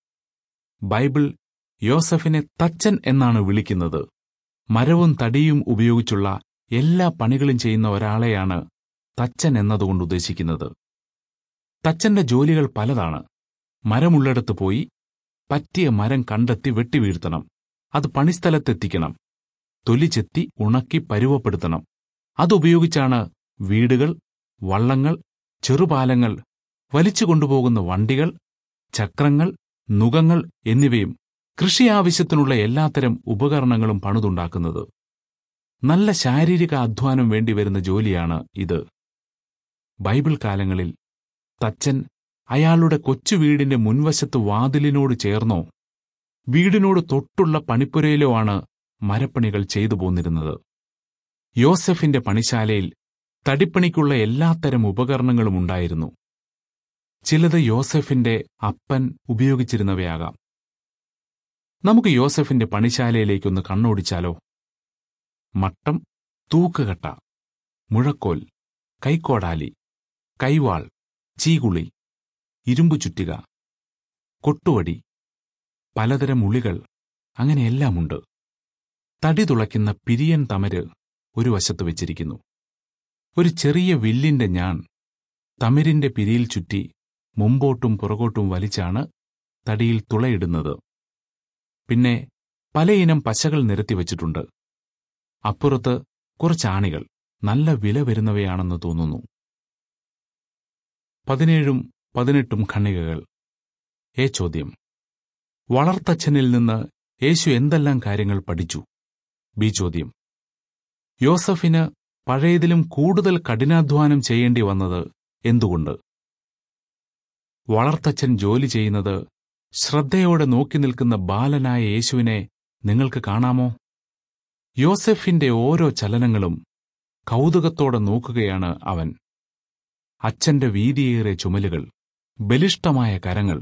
ബൈബിൾ യോസഫിനെ തച്ചൻ എന്നാണ് വിളിക്കുന്നത് മരവും തടിയും ഉപയോഗിച്ചുള്ള എല്ലാ പണികളും ചെയ്യുന്ന ഒരാളെയാണ് തച്ചൻ എന്നതുകൊണ്ട് ഉദ്ദേശിക്കുന്നത് തച്ചന്റെ ജോലികൾ പലതാണ് മരമുള്ളിടത്ത് പോയി പറ്റിയ മരം കണ്ടെത്തി വെട്ടിവീഴ്ത്തണം അത് പണിസ്ഥലത്തെത്തിക്കണം തൊലി ചെത്തി ഉണക്കി പരുവപ്പെടുത്തണം അതുപയോഗിച്ചാണ് വീടുകൾ വള്ളങ്ങൾ ചെറുപാലങ്ങൾ വലിച്ചു കൊണ്ടുപോകുന്ന വണ്ടികൾ ചക്രങ്ങൾ നുകങ്ങൾ എന്നിവയും കൃഷി ആവശ്യത്തിനുള്ള എല്ലാത്തരം ഉപകരണങ്ങളും പണിതുണ്ടാക്കുന്നത് നല്ല ശാരീരിക അധ്വാനം വേണ്ടിവരുന്ന ജോലിയാണ് ഇത് ബൈബിൾ കാലങ്ങളിൽ തച്ചൻ അയാളുടെ കൊച്ചു വീടിന്റെ മുൻവശത്ത് വാതിലിനോട് ചേർന്നോ വീടിനോട് തൊട്ടുള്ള പണിപ്പുരയിലോ ആണ് മരപ്പണികൾ ചെയ്തു പോന്നിരുന്നത് യോസെഫിന്റെ പണിശാലയിൽ തടിപ്പണിക്കുള്ള എല്ലാത്തരം ഉപകരണങ്ങളും ഉണ്ടായിരുന്നു ചിലത് യോസെഫിന്റെ അപ്പൻ ഉപയോഗിച്ചിരുന്നവയാകാം നമുക്ക് യോസെഫിന്റെ പണിശാലയിലേക്കൊന്ന് കണ്ണോടിച്ചാലോ മട്ടം തൂക്കുകട്ട മുഴക്കോൽ കൈക്കോടാലി കൈവാൾ ചീകുളി ഇരുമ്പു ചുറ്റിക കൊട്ടുവടി പലതരം ഉളികൾ അങ്ങനെയെല്ലാമുണ്ട് തടി തുളയ്ക്കുന്ന പിരിയൻ തമര് ഒരു വശത്ത് വെച്ചിരിക്കുന്നു ഒരു ചെറിയ വില്ലിന്റെ ഞാൻ തമിരിന്റെ പിരിയിൽ ചുറ്റി മുമ്പോട്ടും പുറകോട്ടും വലിച്ചാണ് തടിയിൽ തുളയിടുന്നത് പിന്നെ പലയിനം പശകൾ നിരത്തി വച്ചിട്ടുണ്ട് അപ്പുറത്ത് കുറച്ചാണികൾ നല്ല വില വരുന്നവയാണെന്ന് തോന്നുന്നു പതിനേഴും പതിനെട്ടും ഖണ്ണികകൾ ഏ ചോദ്യം വളർത്തച്ഛനിൽ നിന്ന് യേശു എന്തെല്ലാം കാര്യങ്ങൾ പഠിച്ചു ബി ചോദ്യം യോസഫിന് പഴയതിലും കൂടുതൽ കഠിനാധ്വാനം ചെയ്യേണ്ടി വന്നത് എന്തുകൊണ്ട് വളർത്തച്ഛൻ ജോലി ചെയ്യുന്നത് ശ്രദ്ധയോടെ നോക്കി നിൽക്കുന്ന ബാലനായ യേശുവിനെ നിങ്ങൾക്ക് കാണാമോ യോസെഫിന്റെ ഓരോ ചലനങ്ങളും കൗതുകത്തോടെ നോക്കുകയാണ് അവൻ അച്ഛന്റെ വീതിയേറിയ ചുമലുകൾ ബലിഷ്ടമായ കരങ്ങൾ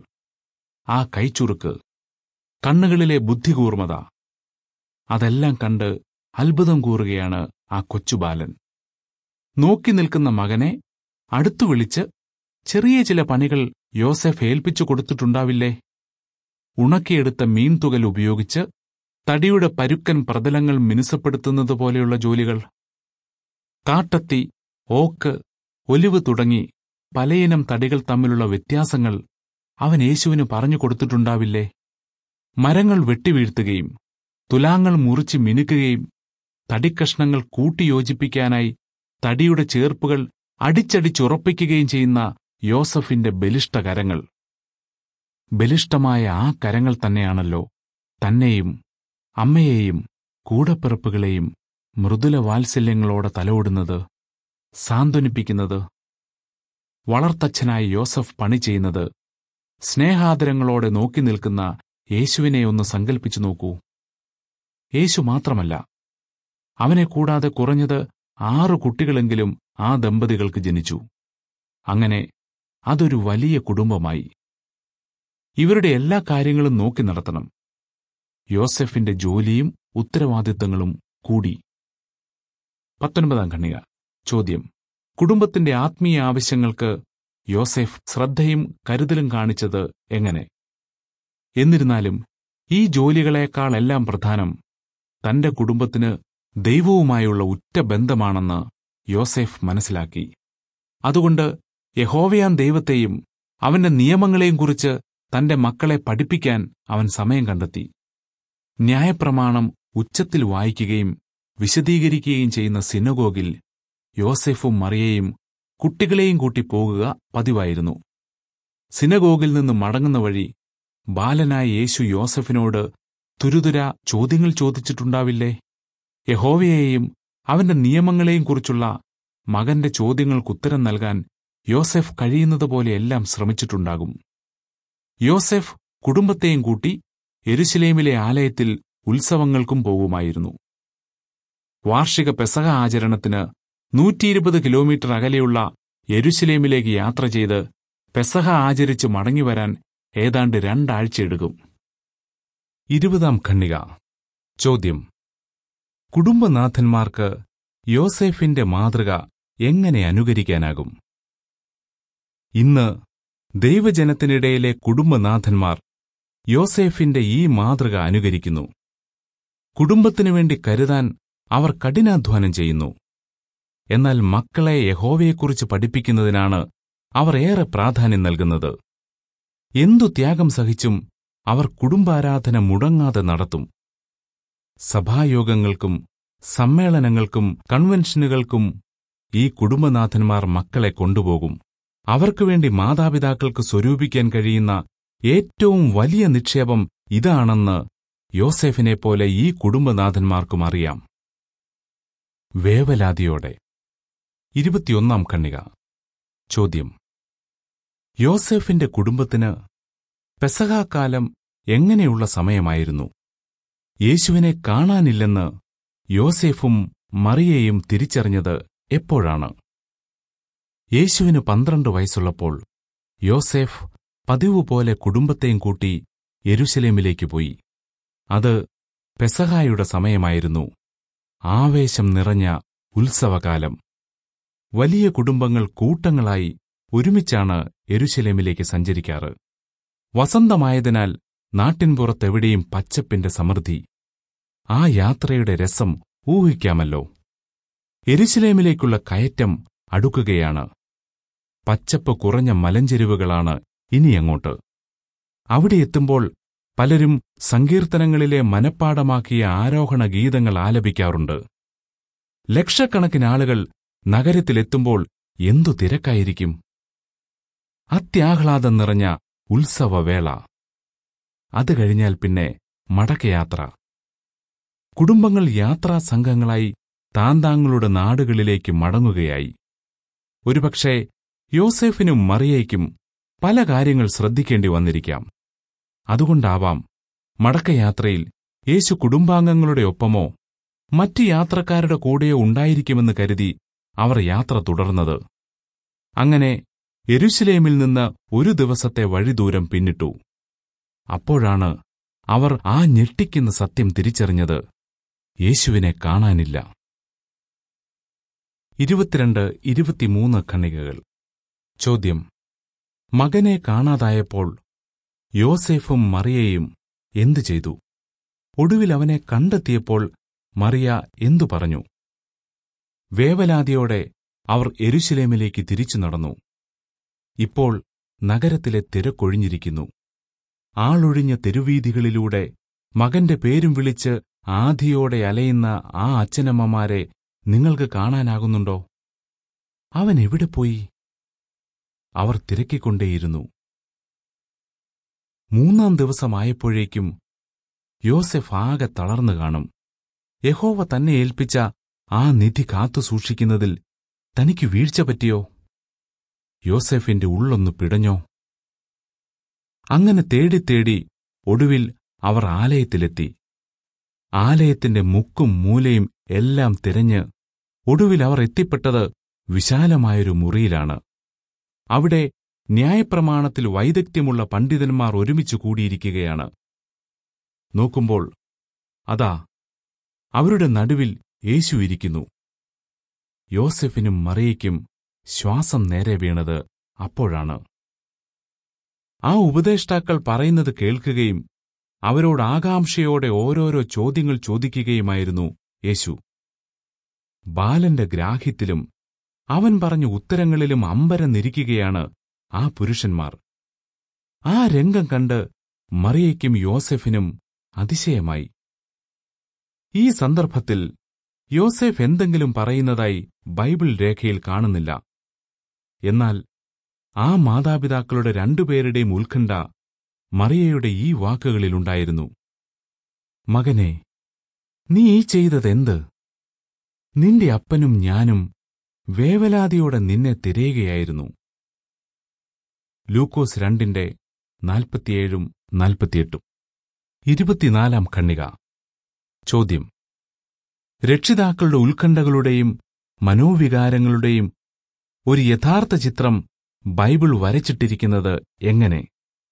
ആ കൈച്ചുറുക്ക് കണ്ണുകളിലെ ബുദ്ധികൂർമ്മത അതെല്ലാം കണ്ട് അത്ഭുതം കൂറുകയാണ് ആ കൊച്ചുബാലൻ നോക്കി നിൽക്കുന്ന മകനെ അടുത്തു വിളിച്ച് ചെറിയ ചില പണികൾ യോസെഫ് ഏൽപ്പിച്ചു കൊടുത്തിട്ടുണ്ടാവില്ലേ ഉണക്കിയെടുത്ത മീൻതുകൽ ഉപയോഗിച്ച് തടിയുടെ പരുക്കൻ പ്രതലങ്ങൾ മിനുസപ്പെടുത്തുന്നത് പോലെയുള്ള ജോലികൾ കാട്ടത്തി ഓക്ക് ഒലിവ് തുടങ്ങി പലയിനം തടികൾ തമ്മിലുള്ള വ്യത്യാസങ്ങൾ അവൻ യേശുവിന് പറഞ്ഞു കൊടുത്തിട്ടുണ്ടാവില്ലേ മരങ്ങൾ വെട്ടിവീഴ്ത്തുകയും തുലാങ്ങൾ മുറിച്ച് മിനുക്കുകയും തടിക്കഷ്ണങ്ങൾ കൂട്ടിയോജിപ്പിക്കാനായി തടിയുടെ ചേർപ്പുകൾ അടിച്ചടിച്ചുറപ്പിക്കുകയും ചെയ്യുന്ന യോസഫിന്റെ ബലിഷ്ട കരങ്ങൾ ബലിഷ്ടമായ ആ കരങ്ങൾ തന്നെയാണല്ലോ തന്നെയും അമ്മയെയും കൂടപ്പിറപ്പുകളെയും മൃദുല വാത്സല്യങ്ങളോടെ തലോടുന്നത് സാന്ത്വനിപ്പിക്കുന്നത് വളർത്തച്ഛനായി യോസഫ് പണി ചെയ്യുന്നത് സ്നേഹാദരങ്ങളോടെ നോക്കി നിൽക്കുന്ന യേശുവിനെ ഒന്ന് സങ്കൽപ്പിച്ചു നോക്കൂ യേശു മാത്രമല്ല അവനെ കൂടാതെ കുറഞ്ഞത് ആറു കുട്ടികളെങ്കിലും ആ ദമ്പതികൾക്ക് ജനിച്ചു അങ്ങനെ അതൊരു വലിയ കുടുംബമായി ഇവരുടെ എല്ലാ കാര്യങ്ങളും നോക്കി നടത്തണം യോസെഫിന്റെ ജോലിയും ഉത്തരവാദിത്തങ്ങളും കൂടി പത്തൊൻപതാം ഖണ്ണിക ചോദ്യം കുടുംബത്തിന്റെ ആത്മീയ ആവശ്യങ്ങൾക്ക് യോസെഫ് ശ്രദ്ധയും കരുതലും കാണിച്ചത് എങ്ങനെ എന്നിരുന്നാലും ഈ ജോലികളെക്കാളെല്ലാം പ്രധാനം തന്റെ കുടുംബത്തിന് ദൈവവുമായുള്ള ഉറ്റ ബന്ധമാണെന്ന് യോസെഫ് മനസ്സിലാക്കി അതുകൊണ്ട് യഹോവയാൻ ദൈവത്തെയും അവന്റെ നിയമങ്ങളെയും കുറിച്ച് തന്റെ മക്കളെ പഠിപ്പിക്കാൻ അവൻ സമയം കണ്ടെത്തി ന്യായപ്രമാണം ഉച്ചത്തിൽ വായിക്കുകയും വിശദീകരിക്കുകയും ചെയ്യുന്ന സിനഗോഗിൽ യോസെഫും മറിയയും കുട്ടികളെയും കൂട്ടി പോകുക പതിവായിരുന്നു സിനഗോഗിൽ നിന്ന് മടങ്ങുന്ന വഴി ബാലനായ യേശു യോസഫിനോട് തുരുതുര ചോദ്യങ്ങൾ ചോദിച്ചിട്ടുണ്ടാവില്ലേ യഹോവയെയും അവന്റെ നിയമങ്ങളെയും കുറിച്ചുള്ള മകന്റെ ചോദ്യങ്ങൾക്കുത്തരം നൽകാൻ യോസെഫ് കഴിയുന്നതുപോലെയെല്ലാം ശ്രമിച്ചിട്ടുണ്ടാകും യോസെഫ് കുടുംബത്തെയും കൂട്ടി എരുശലേമിലെ ആലയത്തിൽ ഉത്സവങ്ങൾക്കും പോകുമായിരുന്നു വാർഷിക പെസഹ ആചരണത്തിന് നൂറ്റിയിരുപത് കിലോമീറ്റർ അകലെയുള്ള യെരുശലേമിലേക്ക് യാത്ര ചെയ്ത് പെസഹ ആചരിച്ച് മടങ്ങിവരാൻ ഏതാണ്ട് രണ്ടാഴ്ച എടുക്കും ഇരുപതാം ഖണ്ണിക ചോദ്യം കുടുംബനാഥന്മാർക്ക് യോസേഫിന്റെ മാതൃക എങ്ങനെ അനുകരിക്കാനാകും ഇന്ന് ദൈവജനത്തിനിടയിലെ കുടുംബനാഥന്മാർ യോസേഫിന്റെ ഈ മാതൃക അനുകരിക്കുന്നു കുടുംബത്തിനു വേണ്ടി കരുതാൻ അവർ കഠിനാധ്വാനം ചെയ്യുന്നു എന്നാൽ മക്കളെ യഹോവയെക്കുറിച്ച് പഠിപ്പിക്കുന്നതിനാണ് അവർ ഏറെ പ്രാധാന്യം നൽകുന്നത് എന്തു ത്യാഗം സഹിച്ചും അവർ കുടുംബാരാധന മുടങ്ങാതെ നടത്തും സഭായോഗങ്ങൾക്കും സമ്മേളനങ്ങൾക്കും കൺവെൻഷനുകൾക്കും ഈ കുടുംബനാഥന്മാർ മക്കളെ കൊണ്ടുപോകും അവർക്കുവേണ്ടി മാതാപിതാക്കൾക്ക് സ്വരൂപിക്കാൻ കഴിയുന്ന ഏറ്റവും വലിയ നിക്ഷേപം ഇതാണെന്ന് യോസെഫിനെപ്പോലെ ഈ കുടുംബനാഥന്മാർക്കും അറിയാം വേവലാതിയോടെ ഇരുപത്തിയൊന്നാം ഖണ്ണിക ചോദ്യം യോസെഫിന്റെ കുടുംബത്തിന് പെസഹാക്കാലം എങ്ങനെയുള്ള സമയമായിരുന്നു യേശുവിനെ കാണാനില്ലെന്ന് യോസേഫും മറിയയും തിരിച്ചറിഞ്ഞത് എപ്പോഴാണ് യേശുവിന് പന്ത്രണ്ട് വയസ്സുള്ളപ്പോൾ യോസേഫ് പതിവ് പോലെ കുടുംബത്തെയും കൂട്ടി യെരുശലേമിലേക്ക് പോയി അത് പെസഹായുടെ സമയമായിരുന്നു ആവേശം നിറഞ്ഞ ഉത്സവകാലം വലിയ കുടുംബങ്ങൾ കൂട്ടങ്ങളായി ഒരുമിച്ചാണ് യെരുശലേമിലേക്ക് സഞ്ചരിക്കാറ് വസന്തമായതിനാൽ നാട്ടിൻപുറത്തെവിടെയും പച്ചപ്പിന്റെ സമൃദ്ധി ആ യാത്രയുടെ രസം ഊഹിക്കാമല്ലോ എരുശലേമിലേക്കുള്ള കയറ്റം അടുക്കുകയാണ് പച്ചപ്പ് കുറഞ്ഞ മലഞ്ചെരിവുകളാണ് ഇനിയങ്ങോട്ട് അവിടെ എത്തുമ്പോൾ പലരും സങ്കീർത്തനങ്ങളിലെ മനപ്പാടമാക്കിയ ആരോഹണ ഗീതങ്ങൾ ആലപിക്കാറുണ്ട് ലക്ഷക്കണക്കിന് ആളുകൾ നഗരത്തിലെത്തുമ്പോൾ എന്തു തിരക്കായിരിക്കും അത്യാഹ്ലാദം നിറഞ്ഞ ഉത്സവവേള അത് കഴിഞ്ഞാൽ പിന്നെ മടക്കയാത്ര കുടുംബങ്ങൾ യാത്രാ സംഘങ്ങളായി താന്താങ്ങളുടെ നാടുകളിലേക്ക് മടങ്ങുകയായി ഒരുപക്ഷെ യോസേഫിനും മറിയയ്ക്കും പല കാര്യങ്ങൾ ശ്രദ്ധിക്കേണ്ടി വന്നിരിക്കാം അതുകൊണ്ടാവാം മടക്കയാത്രയിൽ യേശു കുടുംബാംഗങ്ങളുടെ ഒപ്പമോ മറ്റ് യാത്രക്കാരുടെ കൂടെയോ ഉണ്ടായിരിക്കുമെന്ന് കരുതി അവർ യാത്ര തുടർന്നത് അങ്ങനെ യെരുശലേമിൽ നിന്ന് ഒരു ദിവസത്തെ വഴിദൂരം പിന്നിട്ടു അപ്പോഴാണ് അവർ ആ ഞെട്ടിക്കുന്ന സത്യം തിരിച്ചറിഞ്ഞത് യേശുവിനെ കാണാനില്ല ഇരുപത്തിരണ്ട് ഇരുപത്തിമൂന്ന് ഖണ്ഡികകൾ ചോദ്യം മകനെ കാണാതായപ്പോൾ യോസേഫും മറിയയും എന്തു ചെയ്തു ഒടുവിൽ അവനെ കണ്ടെത്തിയപ്പോൾ മറിയ എന്തു പറഞ്ഞു വേവലാതിയോടെ അവർ എരുശലേമിലേക്ക് തിരിച്ചു നടന്നു ഇപ്പോൾ നഗരത്തിലെ തിരക്കൊഴിഞ്ഞിരിക്കുന്നു ആളൊഴിഞ്ഞ തെരുവീഥികളിലൂടെ മകന്റെ പേരും വിളിച്ച് ആധിയോടെ അലയുന്ന ആ അച്ഛനമ്മമാരെ നിങ്ങൾക്ക് കാണാനാകുന്നുണ്ടോ അവൻ എവിടെ പോയി അവർ തിരക്കിക്കൊണ്ടേയിരുന്നു മൂന്നാം ദിവസമായപ്പോഴേക്കും യോസെഫ് ആകെ തളർന്നു കാണും യഹോവ തന്നെ ഏൽപ്പിച്ച ആ നിധി കാത്തു സൂക്ഷിക്കുന്നതിൽ തനിക്ക് വീഴ്ച പറ്റിയോ യോസെഫിന്റെ ഉള്ളൊന്നു പിടഞ്ഞോ അങ്ങനെ തേടിത്തേടി ഒടുവിൽ അവർ ആലയത്തിലെത്തി ആലയത്തിന്റെ മുക്കും മൂലയും എല്ലാം തിരഞ്ഞ് ഒടുവിൽ അവർ എത്തിപ്പെട്ടത് വിശാലമായൊരു മുറിയിലാണ് അവിടെ ന്യായപ്രമാണത്തിൽ വൈദഗ്ധ്യമുള്ള പണ്ഡിതന്മാർ ഒരുമിച്ചു കൂടിയിരിക്കുകയാണ് നോക്കുമ്പോൾ അതാ അവരുടെ നടുവിൽ യേശു ഇരിക്കുന്നു യോസെഫിനും മറിയയ്ക്കും ശ്വാസം നേരെ വീണത് അപ്പോഴാണ് ആ ഉപദേഷ്ടാക്കൾ പറയുന്നത് കേൾക്കുകയും അവരോട് ആകാംക്ഷയോടെ ഓരോരോ ചോദ്യങ്ങൾ ചോദിക്കുകയുമായിരുന്നു യേശു ബാലന്റെ ഗ്രാഹ്യത്തിലും അവൻ പറഞ്ഞ ഉത്തരങ്ങളിലും അമ്പരന്നിരിക്കുകയാണ് ആ പുരുഷന്മാർ ആ രംഗം കണ്ട് മറിയയ്ക്കും യോസെഫിനും അതിശയമായി ഈ സന്ദർഭത്തിൽ യോസെഫ് എന്തെങ്കിലും പറയുന്നതായി ബൈബിൾ രേഖയിൽ കാണുന്നില്ല എന്നാൽ ആ മാതാപിതാക്കളുടെ രണ്ടുപേരുടെയും ഉത്കണ്ഠ മറിയയുടെ ഈ വാക്കുകളിലുണ്ടായിരുന്നു മകനെ നീ ഈ ചെയ്തതെന്ത് നിന്റെ അപ്പനും ഞാനും വേവലാതിയോടെ നിന്നെ തിരയുകയായിരുന്നു ലൂക്കോസ് രണ്ടിന്റെ നാൽപ്പത്തിയേഴും നാൽപ്പത്തിയെട്ടും ഇരുപത്തിനാലാം ഖണ്ണിക ചോദ്യം രക്ഷിതാക്കളുടെ ഉത്കണ്ഠകളുടെയും മനോവികാരങ്ങളുടെയും ഒരു യഥാർത്ഥ ചിത്രം ബൈബിൾ വരച്ചിട്ടിരിക്കുന്നത് എങ്ങനെ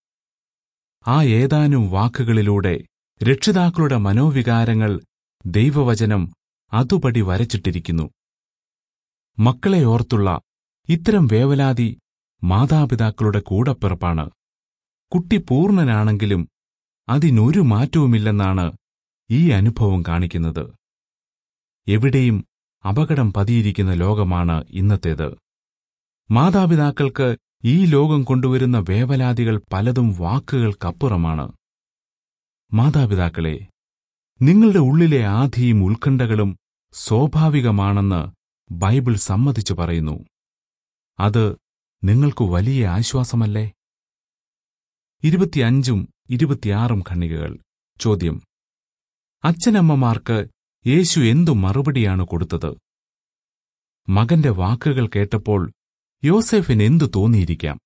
ആ ഏതാനും വാക്കുകളിലൂടെ രക്ഷിതാക്കളുടെ മനോവികാരങ്ങൾ ദൈവവചനം അതുപടി വരച്ചിട്ടിരിക്കുന്നു മക്കളെ ഓർത്തുള്ള ഇത്തരം വേവലാതി മാതാപിതാക്കളുടെ കൂടപ്പിറപ്പാണ് കുട്ടി പൂർണ്ണനാണെങ്കിലും അതിനൊരു മാറ്റവുമില്ലെന്നാണ് ഈ അനുഭവം കാണിക്കുന്നത് എവിടെയും അപകടം പതിയിരിക്കുന്ന ലോകമാണ് ഇന്നത്തേത് മാതാപിതാക്കൾക്ക് ഈ ലോകം കൊണ്ടുവരുന്ന വേവലാതികൾ പലതും വാക്കുകൾക്കപ്പുറമാണ് മാതാപിതാക്കളെ നിങ്ങളുടെ ഉള്ളിലെ ആധിയും ഉത്കണ്ഠകളും സ്വാഭാവികമാണെന്ന് ബൈബിൾ സമ്മതിച്ചു പറയുന്നു അത് നിങ്ങൾക്കു വലിയ ആശ്വാസമല്ലേ ഇരുപത്തിയഞ്ചും ഇരുപത്തിയാറും ഖണ്ണികകൾ ചോദ്യം അച്ഛനമ്മമാർക്ക് യേശു എന്തു മറുപടിയാണ് കൊടുത്തത് മകന്റെ വാക്കുകൾ കേട്ടപ്പോൾ യോസെഫിന് എന്തു തോന്നിയിരിക്കാം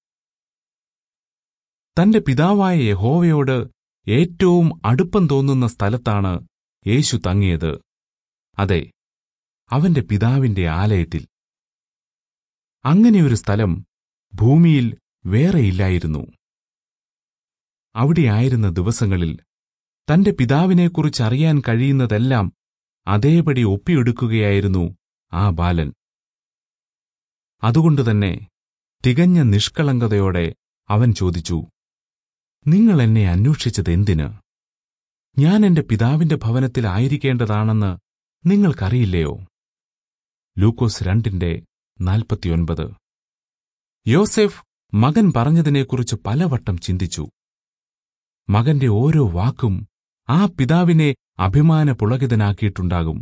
തന്റെ പിതാവായ യഹോവയോട് ഏറ്റവും അടുപ്പം തോന്നുന്ന സ്ഥലത്താണ് യേശു തങ്ങിയത് അതെ അവന്റെ പിതാവിന്റെ ആലയത്തിൽ അങ്ങനെയൊരു സ്ഥലം ഭൂമിയിൽ വേറെയില്ലായിരുന്നു അവിടെയായിരുന്ന ദിവസങ്ങളിൽ തന്റെ പിതാവിനെക്കുറിച്ച് അറിയാൻ കഴിയുന്നതെല്ലാം അതേപടി ഒപ്പിയെടുക്കുകയായിരുന്നു ആ ബാലൻ അതുകൊണ്ടുതന്നെ തികഞ്ഞ നിഷ്കളങ്കതയോടെ അവൻ ചോദിച്ചു നിങ്ങൾ എന്നെ അന്വേഷിച്ചതെന്തിന് ഞാൻ എന്റെ പിതാവിന്റെ ഭവനത്തിൽ ആയിരിക്കേണ്ടതാണെന്ന് നിങ്ങൾക്കറിയില്ലയോ ലൂക്കോസ് രണ്ടിന്റെ നാൽപ്പത്തിയൊൻപത് യോസെഫ് മകൻ പറഞ്ഞതിനെക്കുറിച്ച് പലവട്ടം ചിന്തിച്ചു മകന്റെ ഓരോ വാക്കും ആ പിതാവിനെ അഭിമാന പുളകിതനാക്കിയിട്ടുണ്ടാകും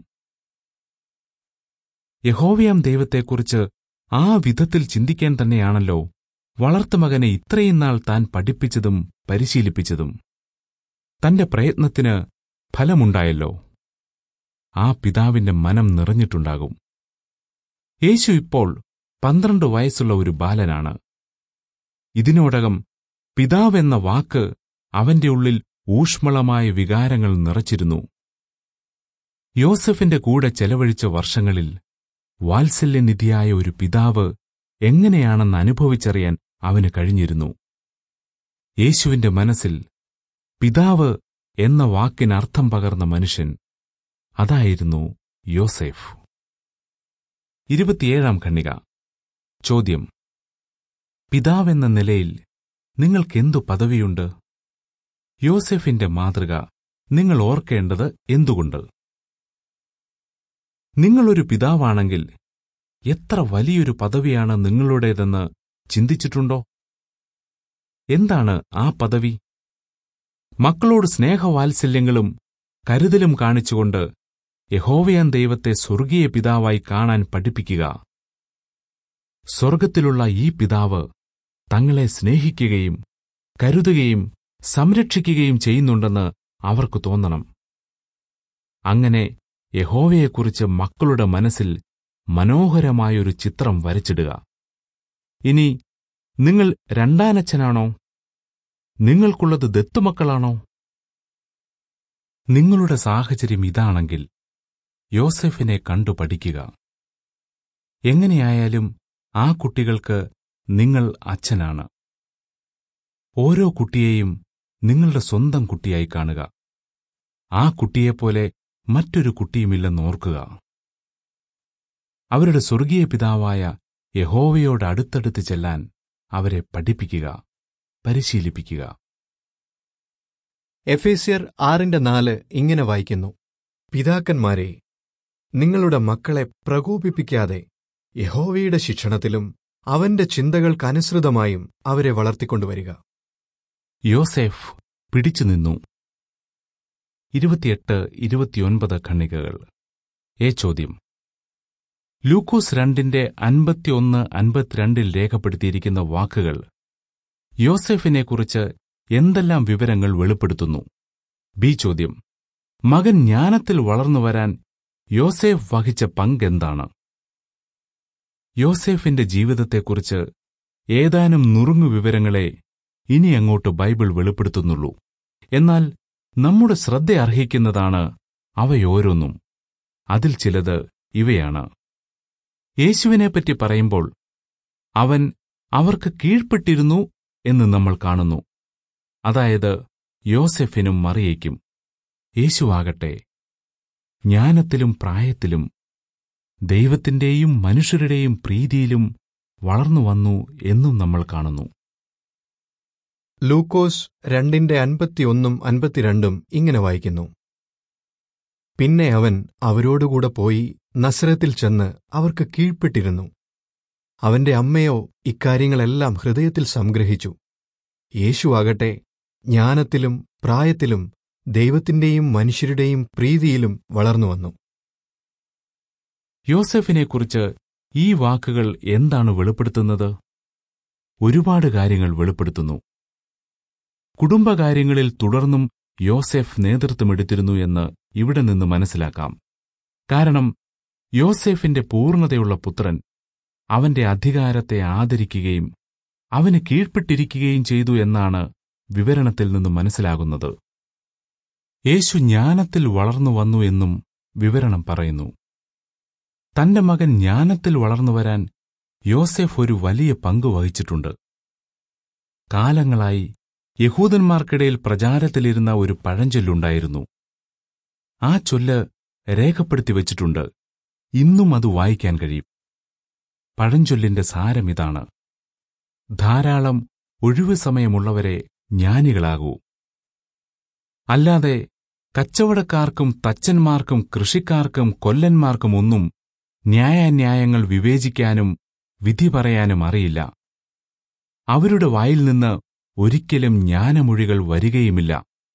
യഹോവയാം ദൈവത്തെക്കുറിച്ച് ആ വിധത്തിൽ ചിന്തിക്കാൻ തന്നെയാണല്ലോ വളർത്തുമകനെ ഇത്രയും നാൾ താൻ പഠിപ്പിച്ചതും പരിശീലിപ്പിച്ചതും തന്റെ പ്രയത്നത്തിന് ഫലമുണ്ടായല്ലോ ആ പിതാവിന്റെ മനം നിറഞ്ഞിട്ടുണ്ടാകും യേശു ഇപ്പോൾ പന്ത്രണ്ട് വയസ്സുള്ള ഒരു ബാലനാണ് ഇതിനോടകം പിതാവെന്ന വാക്ക് അവന്റെ ഉള്ളിൽ ഊഷ്മളമായ വികാരങ്ങൾ നിറച്ചിരുന്നു യോസഫിന്റെ കൂടെ ചെലവഴിച്ച വർഷങ്ങളിൽ വാത്സല്യനിധിയായ ഒരു പിതാവ് എങ്ങനെയാണെന്ന് അനുഭവിച്ചറിയാൻ അവന് കഴിഞ്ഞിരുന്നു യേശുവിന്റെ മനസ്സിൽ പിതാവ് എന്ന വാക്കിനർത്ഥം പകർന്ന മനുഷ്യൻ അതായിരുന്നു യോസേഫ് ഇരുപത്തിയേഴാം ഖണ്ണിക ചോദ്യം പിതാവെന്ന നിലയിൽ നിങ്ങൾക്കെന്തു പദവിയുണ്ട് യോസെഫിന്റെ മാതൃക നിങ്ങൾ ഓർക്കേണ്ടത് എന്തുകൊണ്ട് നിങ്ങളൊരു പിതാവാണെങ്കിൽ എത്ര വലിയൊരു പദവിയാണ് നിങ്ങളുടേതെന്ന് ചിന്തിച്ചിട്ടുണ്ടോ എന്താണ് ആ പദവി മക്കളോട് സ്നേഹവാത്സല്യങ്ങളും കരുതലും കാണിച്ചുകൊണ്ട് യഹോവയാൻ ദൈവത്തെ സ്വർഗീയ പിതാവായി കാണാൻ പഠിപ്പിക്കുക സ്വർഗത്തിലുള്ള ഈ പിതാവ് തങ്ങളെ സ്നേഹിക്കുകയും കരുതുകയും സംരക്ഷിക്കുകയും ചെയ്യുന്നുണ്ടെന്ന് അവർക്ക് തോന്നണം അങ്ങനെ യഹോവയെക്കുറിച്ച് മക്കളുടെ മനസ്സിൽ മനോഹരമായൊരു ചിത്രം വരച്ചിടുക ഇനി നിങ്ങൾ രണ്ടാനച്ഛനാണോ നിങ്ങൾക്കുള്ളത് ദത്തുമക്കളാണോ നിങ്ങളുടെ സാഹചര്യം ഇതാണെങ്കിൽ യോസെഫിനെ കണ്ടു പഠിക്കുക എങ്ങനെയായാലും ആ കുട്ടികൾക്ക് നിങ്ങൾ അച്ഛനാണ് ഓരോ കുട്ടിയെയും നിങ്ങളുടെ സ്വന്തം കുട്ടിയായി കാണുക ആ കുട്ടിയെപ്പോലെ മറ്റൊരു കുട്ടിയുമില്ലെന്ന് ഓർക്കുക അവരുടെ സ്വർഗീയ പിതാവായ യഹോവയോട് അടുത്തടുത്ത് ചെല്ലാൻ അവരെ പഠിപ്പിക്കുക പരിശീലിപ്പിക്കുക എഫേസ്യർ ആറിന്റെ നാല് ഇങ്ങനെ വായിക്കുന്നു പിതാക്കന്മാരെ നിങ്ങളുടെ മക്കളെ പ്രകോപിപ്പിക്കാതെ യഹോവയുടെ ശിക്ഷണത്തിലും അവന്റെ ചിന്തകൾക്കനുസൃതമായും അവരെ വളർത്തിക്കൊണ്ടുവരിക യോസേഫ് പിടിച്ചുനിന്നു ഇരുപത്തിയെട്ട് ഇരുപത്തിയൊൻപത് ഖണ്ണികകൾ ഏ ചോദ്യം ലൂക്കോസ് രണ്ടിന്റെ അൻപത്തിയൊന്ന് അൻപത്തിരണ്ടിൽ രേഖപ്പെടുത്തിയിരിക്കുന്ന വാക്കുകൾ യോസെഫിനെക്കുറിച്ച് എന്തെല്ലാം വിവരങ്ങൾ വെളിപ്പെടുത്തുന്നു ബി ചോദ്യം മകൻ ജ്ഞാനത്തിൽ വളർന്നുവരാൻ യോസേഫ് വഹിച്ച പങ്കെന്താണ് യോസേഫിന്റെ ജീവിതത്തെക്കുറിച്ച് ഏതാനും നുറുങ്ങു വിവരങ്ങളെ ഇനി അങ്ങോട്ട് ബൈബിൾ വെളിപ്പെടുത്തുന്നുള്ളൂ എന്നാൽ നമ്മുടെ ശ്രദ്ധ അർഹിക്കുന്നതാണ് അവയോരോന്നും അതിൽ ചിലത് ഇവയാണ് യേശുവിനെപ്പറ്റി പറയുമ്പോൾ അവൻ അവർക്ക് കീഴ്പ്പെട്ടിരുന്നു എന്ന് നമ്മൾ കാണുന്നു അതായത് യോസെഫിനും മറിയയ്ക്കും യേശുവാകട്ടെ ജ്ഞാനത്തിലും പ്രായത്തിലും ദൈവത്തിന്റെയും മനുഷ്യരുടെയും പ്രീതിയിലും വളർന്നു വന്നു എന്നും നമ്മൾ കാണുന്നു ലൂക്കോസ് രണ്ടിന്റെ അൻപത്തിയൊന്നും അൻപത്തിരണ്ടും ഇങ്ങനെ വായിക്കുന്നു പിന്നെ അവൻ അവരോടുകൂടെ പോയി നസ്രത്തിൽ ചെന്ന് അവർക്ക് കീഴ്പ്പെട്ടിരുന്നു അവന്റെ അമ്മയോ ഇക്കാര്യങ്ങളെല്ലാം ഹൃദയത്തിൽ സംഗ്രഹിച്ചു യേശുവാകട്ടെ ജ്ഞാനത്തിലും പ്രായത്തിലും ദൈവത്തിന്റെയും മനുഷ്യരുടെയും പ്രീതിയിലും വളർന്നുവന്നു യോസെഫിനെക്കുറിച്ച് ഈ വാക്കുകൾ എന്താണ് വെളിപ്പെടുത്തുന്നത് ഒരുപാട് കാര്യങ്ങൾ വെളിപ്പെടുത്തുന്നു കുടുംബകാര്യങ്ങളിൽ തുടർന്നും യോസെഫ് നേതൃത്വമെടുത്തിരുന്നു എന്ന് ഇവിടെ നിന്ന് മനസ്സിലാക്കാം കാരണം യോസെഫിന്റെ പൂർണ്ണതയുള്ള പുത്രൻ അവന്റെ അധികാരത്തെ ആദരിക്കുകയും അവന് കീഴ്പ്പെട്ടിരിക്കുകയും ചെയ്തു എന്നാണ് വിവരണത്തിൽ നിന്ന് മനസ്സിലാകുന്നത് യേശു ജ്ഞാനത്തിൽ വളർന്നു വന്നു എന്നും വിവരണം പറയുന്നു തന്റെ മകൻ ജ്ഞാനത്തിൽ വളർന്നുവരാൻ യോസെഫ് ഒരു വലിയ പങ്ക് വഹിച്ചിട്ടുണ്ട് കാലങ്ങളായി യഹൂദന്മാർക്കിടയിൽ പ്രചാരത്തിലിരുന്ന ഒരു പഴഞ്ചൊല്ലുണ്ടായിരുന്നു ആ ചൊല്ല് രേഖപ്പെടുത്തി വച്ചിട്ടുണ്ട് ഇന്നും അത് വായിക്കാൻ കഴിയും പഴഞ്ചൊല്ലിന്റെ സാരമിതാണ് ധാരാളം ഒഴിവു സമയമുള്ളവരെ ജ്ഞാനികളാകൂ അല്ലാതെ കച്ചവടക്കാർക്കും തച്ചന്മാർക്കും കൃഷിക്കാർക്കും കൊല്ലന്മാർക്കും ഒന്നും ന്യായാന്യായങ്ങൾ വിവേചിക്കാനും വിധി പറയാനും അറിയില്ല അവരുടെ വായിൽ നിന്ന് ഒരിക്കലും ജ്ഞാനമൊഴികൾ വരികയുമില്ല